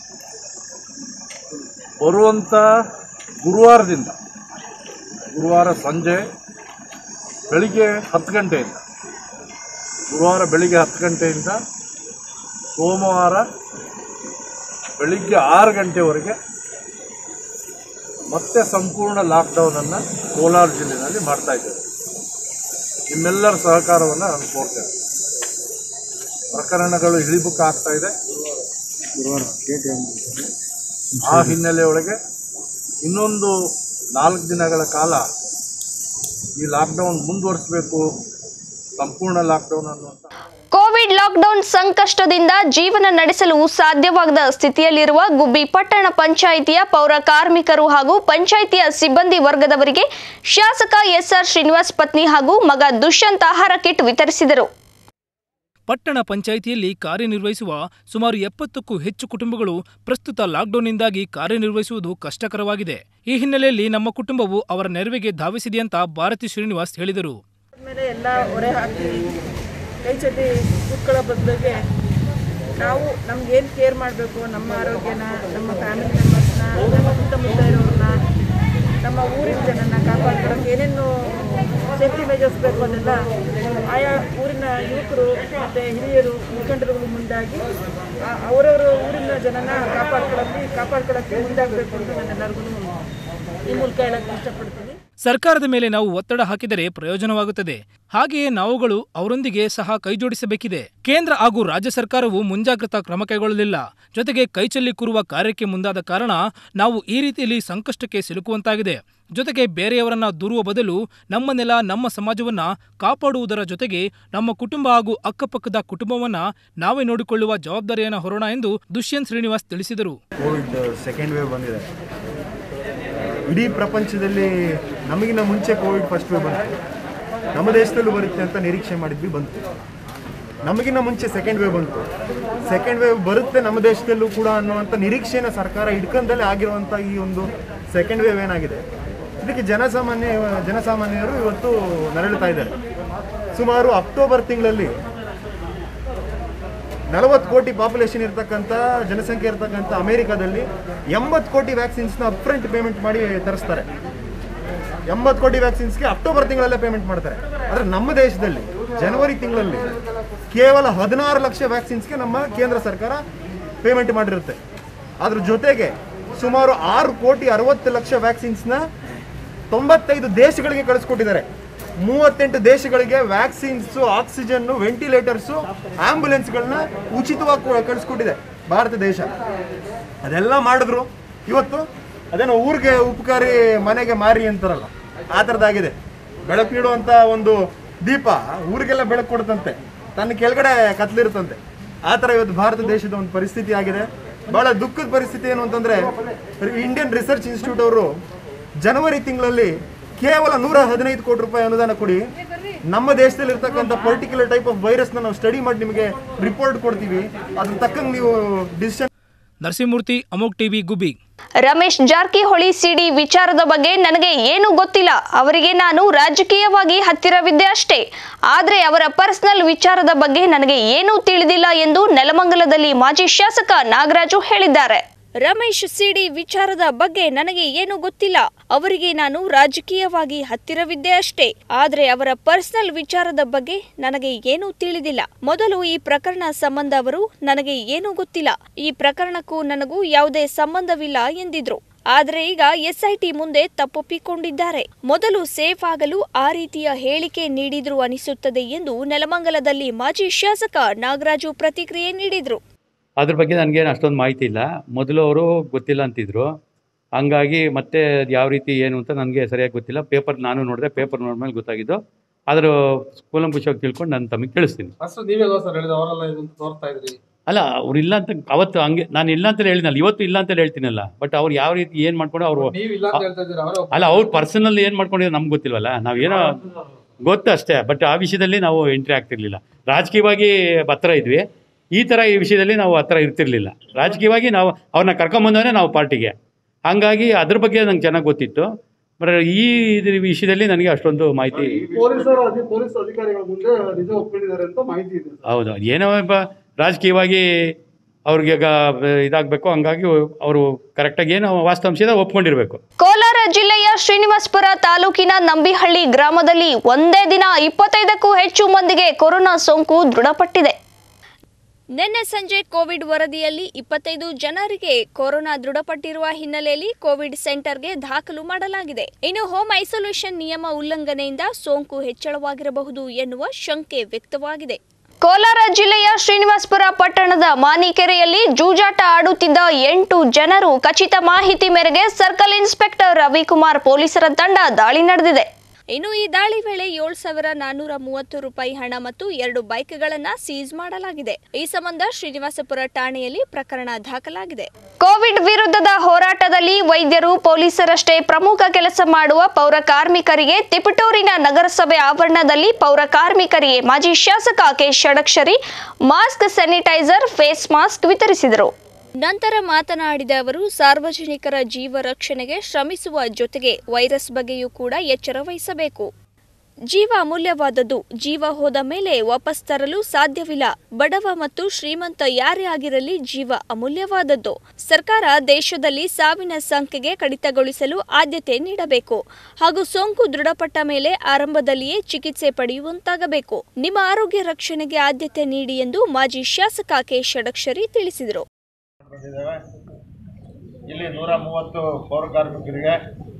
ಬರುವಂಥ ಗುರುವಾರದಿಂದ ಗುರುವಾರ ಸಂಜೆ ಬೆಳಿಗ್ಗೆ ಹತ್ತು ಗಂಟೆಯಿಂದ ಗುರುವಾರ ಬೆಳಿಗ್ಗೆ ಹತ್ತು ಗಂಟೆಯಿಂದ ಸೋಮವಾರ ಬೆಳಿಗ್ಗೆ ಆರು ಗಂಟೆವರೆಗೆ ಮತ್ತೆ ಸಂಪೂರ್ಣ ಲಾಕ್ಡೌನನ್ನು ಕೋಲಾರ ಜಿಲ್ಲೆಯಲ್ಲಿ ಮಾಡ್ತಾ ಇದ್ದೇವೆ ನಿಮ್ಮೆಲ್ಲರ ಸಹಕಾರವನ್ನು ನಾನು ಕೋರ್ತೇನೆ ಪ್ರಕರಣಗಳು ಇಳಿಮುಖ ಆಗ್ತಾ ಇದೆ ಆ ಹಿನ್ನೆಲೆಯೊಳಗೆ ಇನ್ನೊಂದು ನಾಲ್ಕು ದಿನಗಳ ಕಾಲ ಈ ಲಾಕ್ಡೌನ್ ಮುಂದುವರಿಸಬೇಕು ಸಂಪೂರ್ಣ ಲಾಕ್ಡೌನ್ ಅನ್ನುವಂಥ ಕೋವಿಡ್ ಲಾಕ್ಡೌನ್ ಸಂಕಷ್ಟದಿಂದ ಜೀವನ ನಡೆಸಲು ಸಾಧ್ಯವಾಗದ ಸ್ಥಿತಿಯಲ್ಲಿರುವ ಗುಬ್ಬಿ ಪಟ್ಟಣ ಪಂಚಾಯಿತಿಯ ಪೌರ ಕಾರ್ಮಿಕರು ಹಾಗೂ ಪಂಚಾಯಿತಿಯ ಸಿಬ್ಬಂದಿ ವರ್ಗದವರಿಗೆ ಶಾಸಕ ಎಸ್ಆರ್ ಶ್ರೀನಿವಾಸ್ ಪತ್ನಿ ಹಾಗೂ ಮಗ ದುಷ್ಯಂತ್ ಆಹಾರ ಕಿಟ್ ವಿತರಿಸಿದರು ಪಟ್ಟಣ ಪಂಚಾಯಿತಿಯಲ್ಲಿ ಕಾರ್ಯನಿರ್ವಹಿಸುವ ಸುಮಾರು ಎಪ್ಪತ್ತಕ್ಕೂ ಹೆಚ್ಚು ಕುಟುಂಬಗಳು ಪ್ರಸ್ತುತ ಲಾಕ್ಡೌನ್ನಿಂದಾಗಿ ಕಾರ್ಯನಿರ್ವಹಿಸುವುದು ಕಷ್ಟಕರವಾಗಿದೆ ಈ ಹಿನ್ನೆಲೆಯಲ್ಲಿ ನಮ್ಮ ಕುಟುಂಬವು ಅವರ ನೆರವಿಗೆ ಧಾವಿಸಿದೆ ಅಂತ ಭಾರತಿ ಶ್ರೀನಿವಾಸ್ ಹೇಳಿದರು ಮೇಲೆ ಎಲ್ಲ ಹೊರೆ ಹಾಕಿ ಕೈ ಚಡ್ಡಿ ಕೂತ್ಕೊಳ್ಳೋ ಬದಲಿಗೆ ನಾವು ನಮ್ಗೇನು ಕೇರ್ ಮಾಡಬೇಕು ನಮ್ಮ ಆರೋಗ್ಯನ ನಮ್ಮ ಫ್ಯಾಮಿಲಿ ಮೆಂಬರ್ಸ್ನ ನಮ್ಮ ಸುತ್ತಮುತ್ತ ಇರೋರನ್ನ ನಮ್ಮ ಊರಿನ ಜನನ ಕಾಪಾಡ್ಕೊಳ್ಳೋಕೆ ಏನೇನು ಸೇಫ್ಟಿ ಮೆಜರ್ಸ್ ಬೇಕು ಅದೆಲ್ಲ ಆಯಾ ಊರಿನ ಯುವಕರು ಮತ್ತು ಹಿರಿಯರು ಮುಖಂಡರುಗಳು ಮುಂದಾಗಿ ಆ- ಅವರವರ ಊರಿನ ಜನನ ಕಾಪಾಡ್ಕೊಳ್ಳೋಕ್ಕೆ ಕಾಪಾಡ್ಕೊಳ್ಳೋಕ್ಕೆ ಮುಂದಾಗಬೇಕು ಅಂತ ನಾನು ಎಲ್ಲರಿಗೂ ಈ ಮೂಲಕ ಹೇಳಕ್ಕೆ ಇಷ್ಟಪಡ್ತೀನಿ ಸರ್ಕಾರದ ಮೇಲೆ ನಾವು ಒತ್ತಡ ಹಾಕಿದರೆ ಪ್ರಯೋಜನವಾಗುತ್ತದೆ ಹಾಗೆಯೇ ನಾವುಗಳು ಅವರೊಂದಿಗೆ ಸಹ ಕೈಜೋಡಿಸಬೇಕಿದೆ ಕೇಂದ್ರ ಹಾಗೂ ರಾಜ್ಯ ಸರ್ಕಾರವು ಮುಂಜಾಗ್ರತಾ ಕ್ರಮ ಕೈಗೊಳ್ಳಲಿಲ್ಲ ಜೊತೆಗೆ ಕೈಚೆಲ್ಲಿ ಕೂರುವ ಕಾರ್ಯಕ್ಕೆ ಮುಂದಾದ ಕಾರಣ ನಾವು ಈ ರೀತಿಯಲ್ಲಿ ಸಂಕಷ್ಟಕ್ಕೆ ಸಿಲುಕುವಂತಾಗಿದೆ ಜೊತೆಗೆ ಬೇರೆಯವರನ್ನ ದೂರುವ ಬದಲು ನಮ್ಮ ನೆಲ ನಮ್ಮ ಸಮಾಜವನ್ನ ಕಾಪಾಡುವುದರ ಜೊತೆಗೆ ನಮ್ಮ ಕುಟುಂಬ ಹಾಗೂ ಅಕ್ಕಪಕ್ಕದ ಕುಟುಂಬವನ್ನ ನಾವೇ ನೋಡಿಕೊಳ್ಳುವ ಜವಾಬ್ದಾರಿಯನ್ನು ಹೊರೋಣ ಎಂದು ದುಷ್ಯಂತ್ ಶ್ರೀನಿವಾಸ್ ತಿಳಿಸಿದರು ಕೋವಿಡ್ ಸೆಕೆಂಡ್ ವೇವ್ ಬಂದಿದೆ ಇಡೀ ಪ್ರಪಂಚದಲ್ಲಿ ನಮಗಿನ್ನ ಮುಂಚೆ ಕೋವಿಡ್ ಫಸ್ಟ್ ವೇವ್ ಬಂತು ನಮ್ಮ ದೇಶದಲ್ಲೂ ಬರುತ್ತೆ ಅಂತ ನಿರೀಕ್ಷೆ ಮಾಡಿದ್ವಿ ಬಂತು ನಮಗಿನ್ನ ಮುಂಚೆ ಸೆಕೆಂಡ್ ವೇವ್ ಬಂತು ಸೆಕೆಂಡ್ ವೇವ್ ಬರುತ್ತೆ ನಮ್ಮ ದೇಶದಲ್ಲೂ ಕೂಡ ಅನ್ನುವಂಥ ನಿರೀಕ್ಷೆನ ಸರ್ಕಾರ ಹಿಡ್ಕೊಂಡಲ್ಲೇ ಆಗಿರುವಂಥ ಈ ಒಂದು ಸೆಕೆಂಡ್ ವೇವ್ ಏನಾಗಿದೆ ಇದಕ್ಕೆ ಜನಸಾಮಾನ್ಯ ಜನಸಾಮಾನ್ಯರು ಇವತ್ತು ನರಳುತ್ತಾ ಇದ್ದಾರೆ ಸುಮಾರು ಅಕ್ಟೋಬರ್ ತಿಂಗಳಲ್ಲಿ ನಲವತ್ತು ಕೋಟಿ ಪಾಪ್ಯುಲೇಷನ್ ಇರ್ತಕ್ಕಂಥ ಜನಸಂಖ್ಯೆ ಇರ್ತಕ್ಕಂಥ ಅಮೆರಿಕಾದಲ್ಲಿ ಎಂಬತ್ತು ಕೋಟಿ ವ್ಯಾಕ್ಸಿನ್ಸ್ನ ಅಪ್ಫ್ರಂಟ್ ಪೇಮೆಂಟ್ ಮಾಡಿ ತರಿಸ್ತಾರೆ ಎಂಬತ್ತು ಕೋಟಿ ವ್ಯಾಕ್ಸಿನ್ಸ್ಗೆ ಅಕ್ಟೋಬರ್ ತಿಂಗಳಲ್ಲೇ ಪೇಮೆಂಟ್ ಮಾಡ್ತಾರೆ ಆದರೆ ನಮ್ಮ ದೇಶದಲ್ಲಿ ಜನವರಿ ತಿಂಗಳಲ್ಲಿ ಕೇವಲ ಹದಿನಾರು ಲಕ್ಷ ವ್ಯಾಕ್ಸಿನ್ಸ್ಗೆ ನಮ್ಮ ಕೇಂದ್ರ ಸರ್ಕಾರ ಪೇಮೆಂಟ್ ಮಾಡಿರುತ್ತೆ ಅದ್ರ ಜೊತೆಗೆ ಸುಮಾರು ಆರು ಕೋಟಿ ಅರವತ್ತು ಲಕ್ಷ ವ್ಯಾಕ್ಸಿನ್ಸ್ನ ತೊಂಬತ್ತೈದು ದೇಶಗಳಿಗೆ ಕಳಿಸ್ಕೊಟ್ಟಿದ್ದಾರೆ ಮೂವತ್ತೆಂಟು ದೇಶಗಳಿಗೆ ವ್ಯಾಕ್ಸಿನ್ಸು ಆಕ್ಸಿಜನ್ನು ವೆಂಟಿಲೇಟರ್ಸು ಆಂಬ್ಯುಲೆನ್ಸ್ಗಳನ್ನ ಉಚಿತವಾಗಿ ಕೊ- ಕಳಿಸ್ಕೊಟ್ಟಿದೆ ಭಾರತ ದೇಶ ಅದೆಲ್ಲ ಮಾಡಿದ್ರು ಇವತ್ತು ಅದೇನೋ ಊರಿಗೆ ಉಪಕಾರಿ ಮನೆಗೆ ಮಾರಿ ಅಂತಾರಲ್ಲ ಆ ಥರದ್ದಾಗಿದೆ ಬೆಳಕು ನೀಡುವಂಥ ಒಂದು ದೀಪ ಊರಿಗೆಲ್ಲ ಬೆಳಕು ಕೊಡುತ್ತಂತೆ ತನ್ನ ಕೆಳಗಡೆ ಕತ್ಲಿರುತ್ತಂತೆ ಆ ಥರ ಇವತ್ತು ಭಾರತ ದೇಶದ ಒಂದು ಪರಿಸ್ಥಿತಿ ಆಗಿದೆ ಬಹಳ ದುಃಖದ ಪರಿಸ್ಥಿತಿ ಏನು ಅಂತಂದ್ರೆ ಇಂಡಿಯನ್ ರಿಸರ್ಚ್ ಇನ್ಸ್ಟಿಟ್ಯೂಟ್ ಅವರು ಜನವರಿ ತಿಂಗಳಲ್ಲಿ ಕೇವಲ ನೂರ ಹದಿನೈದು ಕೋಟಿ ರೂಪಾಯಿ ಅನುದಾನ ಕೊಡಿ ನಮ್ಮ ದೇಶದಲ್ಲಿ ಇರ್ತಕ್ಕಂಥ ಪರ್ಟಿಕ್ಯುಲರ್ ಟೈಪ್ ಆಫ್ ವೈರಸ್ನ ನಾವು ಸ್ಟಡಿ ಮಾಡಿ ನಿಮಗೆ ರಿಪೋರ್ಟ್ ಕೊಡ್ತೀವಿ ಅದ್ರ ತಕ್ಕಂಗೆ ನೀವು decision Narasimhamurthy Amogh TV Gubbi Ramesh Jarkiholi CD ವಿಚಾರದ ಬಗ್ಗೆ ನನಗೆ ಏನು ಗೊತ್ತಿಲ್ಲ ಅವರಿಗೆ ನಾನು ರಾಜಕೀಯವಾಗಿ ಹತ್ತಿರವಿದ್ದೆ ಅಷ್ಟೇ ಆದರೆ ಅವರ ಪರ್ಸನಲ್ ವಿಚಾರದ ಬಗ್ಗೆ ನನಗೆ ಏನೂ ತಿಳಿದಿಲ್ಲ ಎಂದು ನೆಲಮಂಗಲದಲ್ಲಿ ಮಾಜಿ ಶಾಸಕ ನಾಗರಾಜು ಹೇಳಿದ್ದಾರೆ ರಮೇಶ್ ಸಿಡಿ ವಿಚಾರದ ಬಗ್ಗೆ ನನಗೆ ಏನು ಗೊತ್ತಿಲ್ಲ ಅವರಿಗೆ ನಾನು ರಾಜಕೀಯವಾಗಿ ಹತ್ತಿರವಿದ್ದೆ ಅಷ್ಟೇ ಆದ್ರೆ ಅವರ ಪರ್ಸನಲ್ ವಿಚಾರದ ಬಗ್ಗೆ ನನಗೆ ಏನೂ ತಿಳಿದಿಲ್ಲ ಮೊದಲು ಈ ಪ್ರಕರಣ ಸಂಬಂಧ ಅವರು ನನಗೆ ಏನೂ ಗೊತ್ತಿಲ್ಲ ಈ ಪ್ರಕರಣಕ್ಕೂ ನನಗೂ ಯಾವುದೇ ಸಂಬಂಧವಿಲ್ಲ ಎಂದಿದ್ರು ಆದರೆ ಈಗ ಎಸ್ಐಟಿ ಮುಂದೆ ತಪ್ಪೊಪ್ಪಿಕೊಂಡಿದ್ದಾರೆ ಮೊದಲು ಸೇಫ್ ಆಗಲು ಆ ರೀತಿಯ ಹೇಳಿಕೆ ನೀಡಿದ್ರು ಅನಿಸುತ್ತದೆ ಎಂದು ನೆಲಮಂಗಲದಲ್ಲಿ ಮಾಜಿ ಶಾಸಕ ನಾಗರಾಜು ಪ್ರತಿಕ್ರಿಯೆ ನೀಡಿದ್ರು ಅದ್ರ ಬಗ್ಗೆ ನನಗೇನು ಅಷ್ಟೊಂದು ಮಾಹಿತಿ ಇಲ್ಲ ಮೊದಲು ಅವರು ಗೊತ್ತಿಲ್ಲ ಅಂತಿದ್ರು ಹಂಗಾಗಿ ಮತ್ತೆ ಅದ್ ಯಾವ ರೀತಿ ಏನು ಅಂತ ನನಗೆ ಸರಿಯಾಗಿ ಗೊತ್ತಿಲ್ಲ ಪೇಪರ್ ನಾನು ನೋಡಿದೆ ಪೇಪರ್ ನೋಡಿದ್ಮೇಲೆ ಗೊತ್ತಾಗಿದ್ದು ಆದರೂ ಕೂಲಂಕುಷವಾಗಿ ತಿಳ್ಕೊಂಡು ನಾನು ತಮಗೆ ತಿಳಿಸ್ತೀನಿ ಫಸ್ಟ್ ನೀವೇ ಸರ್ ಹೇಳಿದ ಅವರೆಲ್ಲ ಇದನ್ನ ತೋರ್ತಾ ಇದ್ರಿ ಅಲ್ಲ ಅವ್ರು ಇಲ್ಲ ಅಂತ ಅವತ್ತು ಹಂಗೆ ನಾನು ಇಲ್ಲ ಅಂತ ಹೇಳಿದ್ನಲ್ಲ ಇವತ್ತು ಇಲ್ಲ ಅಂತ ಹೇಳ್ತೀನಲ್ಲ ಬಟ್ ಅವ್ರು ಯಾವ ರೀತಿ ಏನು ಮಾಡ್ಕೊಂಡು ಅವರು ನೀವ್ ಇಲ್ಲ ಅಂತ ಹೇಳ್ತಾ ಇದ್ದೀರಾ ಅವರೇ ಅಲ್ಲ ಅವ್ರು ಪರ್ಸನಲ್ ಏನು ಮಾಡ್ಕೊಂಡಿದ್ರು ನಮ್ಗೆ ಗೊತ್ತಿಲ್ವಲ್ಲ ನಾವೇನೋ ಗೊತ್ತು ಅಷ್ಟೇ ಬಟ್ ಆ ವಿಷಯದಲ್ಲಿ ನಾವು ಎಂಟ್ರಿ ಆಗ್ತಿರ್ಲಿಲ್ಲ ರಾಜಕೀಯವಾಗಿ ಹತ್ರ ಇದ್ವಿ ಈ ಥರ ಈ ವಿಷಯದಲ್ಲಿ ನಾವು ಹತ್ರ ಇರ್ತಿರ್ಲಿಲ್ಲ ರಾಜಕೀಯವಾಗಿ ನಾವು ಅವ್ರನ್ನ ಕರ್ಕೊಂಬಂದವೇ ನಾವು ಪಾರ್ಟಿಗೆ ಹಾಗಾಗಿ ಅದ್ರ ಬಗ್ಗೆ ನಂಗೆ ಚೆನ್ನಾಗಿ ಗೊತ್ತಿತ್ತು ಬಟ್ ಈ ಇದ್ರ ವಿಷಯದಲ್ಲಿ ನನಗೆ ಅಷ್ಟೊಂದು ಮಾಹಿತಿ ಪೊಲೀಸರು ಅಧಿ ಪೊಲೀಸ್ ಅಧಿಕಾರಿಗಳ ಮುಂದೆ ನಿಜ ಒಪ್ಕೊಂಡಿದ್ದಾರೆ ಅಂತ ಮಾಹಿತಿ ಇದೆ ಹೌದು ಏನೋ ಒಬ್ಬ ರಾಜಕೀಯವಾಗಿ ಅವ್ರಿಗೆ ಇದಾಗಬೇಕು ಹಂಗಾಗಿ ಅವರು ಕರೆಕ್ಟಾಗಿ ಏನು ವಾಸ್ತವಾಂಶ ಇದೆ ಒಪ್ಕೊಂಡಿರ್ಬೇಕು ಕೋಲಾರ ಜಿಲ್ಲೆಯ ಶ್ರೀನಿವಾಸಪುರ ತಾಲೂಕಿನ ನಂಬಿಹಳ್ಳಿ ಗ್ರಾಮದಲ್ಲಿ ಒಂದೇ ದಿನ ಇಪ್ಪತ್ತೈದಕ್ಕೂ ಹೆಚ್ಚು ಮಂದಿಗೆ ಕೊರೋನಾ ಸೋಂಕು ದೃಢಪಟ್ಟಿದೆ ನಿನ್ನೆ ಸಂಜೆ ಕೋವಿಡ್ ವರದಿಯಲ್ಲಿ ಇಪ್ಪತ್ತೈದು ಜನರಿಗೆ ಕೊರೋನಾ ದೃಢಪಟ್ಟಿರುವ ಹಿನ್ನೆಲೆಯಲ್ಲಿ ಕೋವಿಡ್ ಸೆಂಟರ್ಗೆ ದಾಖಲು ಮಾಡಲಾಗಿದೆ ಇನ್ನು ಹೋಮ್ ಐಸೋಲೇಷನ್ ನಿಯಮ ಉಲ್ಲಂಘನೆಯಿಂದ ಸೋಂಕು ಹೆಚ್ಚಳವಾಗಿರಬಹುದು ಎನ್ನುವ ಶಂಕೆ ವ್ಯಕ್ತವಾಗಿದೆ ಕೋಲಾರ ಜಿಲ್ಲೆಯ ಶ್ರೀನಿವಾಸಪುರ ಪಟ್ಟಣದ ಮಾನಿಕೆರೆಯಲ್ಲಿ ಜೂಜಾಟ ಆಡುತ್ತಿದ್ದ ಎಂಟು ಜನರು ಖಚಿತ ಮಾಹಿತಿ ಮೇರೆಗೆ ಸರ್ಕಲ್ ಇನ್ಸ್ಪೆಕ್ಟರ್ ರವಿಕುಮಾರ್ ಪೊಲೀಸರ ತಂಡ ದಾಳಿ ನಡೆದಿದೆ ಇನ್ನು ಈ ದಾಳಿ ವೇಳೆ ಏಳು ಸಾವಿರ ನಾನ್ನೂರ ಮೂವತ್ತು ರೂಪಾಯಿ ಹಣ ಮತ್ತು ಎರಡು ಬೈಕ್ಗಳನ್ನ ಸೀಸ್ ಮಾಡಲಾಗಿದೆ ಈ ಸಂಬಂಧ ಶ್ರೀನಿವಾಸಪುರ ಠಾಣೆಯಲ್ಲಿ ಪ್ರಕರಣ ದಾಖಲಾಗಿದೆ ಕೋವಿಡ್ ವಿರುದ್ಧದ ಹೋರಾಟದಲ್ಲಿ ವೈದ್ಯರು ಪೊಲೀಸರಷ್ಟೇ ಪ್ರಮುಖ ಕೆಲಸ ಮಾಡುವ ಪೌರ ಕಾರ್ಮಿಕರಿಗೆ ತಿಪಟೂರಿನ ನಗರಸಭೆ ಆವರಣದಲ್ಲಿ ಪೌರ ಕಾರ್ಮಿಕರಿಗೆ ಮಾಜಿ ಶಾಸಕ K Shadakshari mask sanitiser face mask ವಿತರಿಸಿದರು ನಂತರ ಮಾತನಾಡಿದ ಅವರು ಸಾರ್ವಜನಿಕರ ಜೀವ ರಕ್ಷಣೆಗೆ ಶ್ರಮಿಸುವ ಜೊತೆಗೆ ವೈರಸ್ ಬಗ್ಗೆಯೂ ಕೂಡ ಎಚ್ಚರ ವಹಿಸಬೇಕು ಜೀವ ಅಮೂಲ್ಯವಾದದ್ದು ಜೀವ ಹೋದ ಮೇಲೆ ವಾಪಸ್ ತರಲು ಸಾಧ್ಯವಿಲ್ಲ ಬಡವ ಮತ್ತು ಶ್ರೀಮಂತ ಯಾರೇ ಆಗಿರಲಿ ಜೀವ ಅಮೂಲ್ಯವಾದದ್ದು ಸರ್ಕಾರ ದೇಶದಲ್ಲಿ ಸಾವಿನ ಸಂಖ್ಯೆಗೆ ಕಡಿತಗೊಳಿಸಲು ಆದ್ಯತೆ ನೀಡಬೇಕು ಹಾಗೂ ಸೋಂಕು ದೃಢಪಟ್ಟ ಮೇಲೆ ಆರಂಭದಲ್ಲಿಯೇ ಚಿಕಿತ್ಸೆ ಪಡೆಯುವಂತಾಗಬೇಕು ನಿಮ್ಮ ಆರೋಗ್ಯ ರಕ್ಷಣೆಗೆ ಆದ್ಯತೆ ನೀಡಿ ಎಂದು ಮಾಜಿ ಶಾಸಕ ಕೆ ಷಡಕ್ಷರಿ ತಿಳಿಸಿದರು ಬಂದಿದ್ದೇವೆ ಇಲ್ಲಿ ನೂರ ಮೂವತ್ತು ಪೌರ ಕಾರ್ಮಿಕರಿಗೆ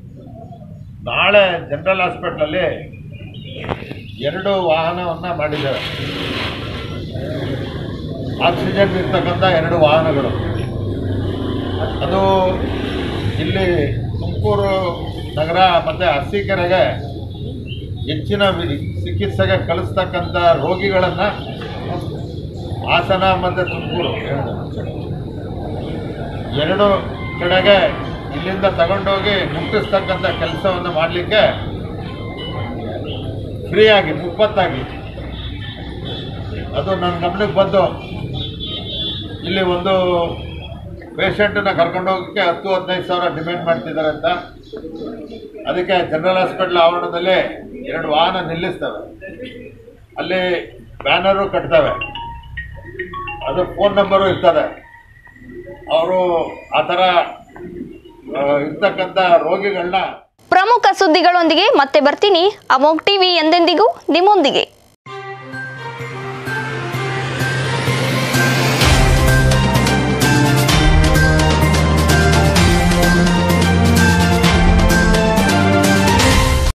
ನಾಳೆ ಜನರಲ್ ಹಾಸ್ಪಿಟ್ಲಲ್ಲಿ ಎರಡು ವಾಹನವನ್ನು ಮಾಡಿದ್ದೇವೆ ಆಕ್ಸಿಜನ್ ಇರ್ತಕ್ಕಂಥ ಎರಡು ವಾಹನಗಳು ಅದು ಇಲ್ಲಿ ತುಮಕೂರು ನಗರ ಮತ್ತು ಅರಸೀಕೆರೆಗೆ ಹೆಚ್ಚಿನ ವಿ- ಚಿಕಿತ್ಸೆಗೆ ಕಳಿಸ್ತಕ್ಕಂಥ ರೋಗಿಗಳನ್ನು ಹಾಸನ ಮತ್ತು ತುಮಕೂರು ಎರಡು ಕಡೆಗೆ ಇಲ್ಲಿಂದ ತಗೊಂಡೋಗಿ ಮುಟ್ಟಿಸ್ತಕ್ಕಂಥ ಕೆಲಸವನ್ನು ಮಾಡಲಿಕ್ಕೆ ಫ್ರೀಯಾಗಿ ಮುಪ್ಪತ್ತಾಗಿ ಅದು ನನ್ನ ಗಮನಕ್ಕೆ ಬಂದು ಇಲ್ಲಿ ಒಂದು ಪೇಷಂಟನ್ನ ಕರ್ಕೊಂಡೋಗಕ್ಕೆ ಹತ್ತು ಹದಿನೈದು ಸಾವಿರ ಡಿಮ್ಯಾಂಡ್ ಮಾಡ್ತಿದ್ದಾರೆ ಅಂತ ಅದಕ್ಕೆ ಜನರಲ್ ಹಾಸ್ಪಿಟ್ಲ್ ಆವರಣದಲ್ಲಿ ಎರಡು ವಾಹನ ನಿಲ್ಲಿಸ್ತವೆ ಅಲ್ಲಿ ಬ್ಯಾನರು ಕಟ್ತವೆ ಅದು ಫೋನ್ ನಂಬರು ಇರ್ತದೆ ಅವರು ಆ ಥರ ಆ, ಇರ್ತಕ್ಕಂಥ ರೋಗಿಗಳನ್ನ ಪ್ರಮುಖ ಸುದ್ದಿಗಳೊಂದಿಗೆ ಮತ್ತೆ ಬರ್ತೀನಿ ಅಮೋಕ್ ಟಿವಿ ಎಂದೆಂದಿಗೂ ನಿಮ್ಮೊಂದಿಗೆ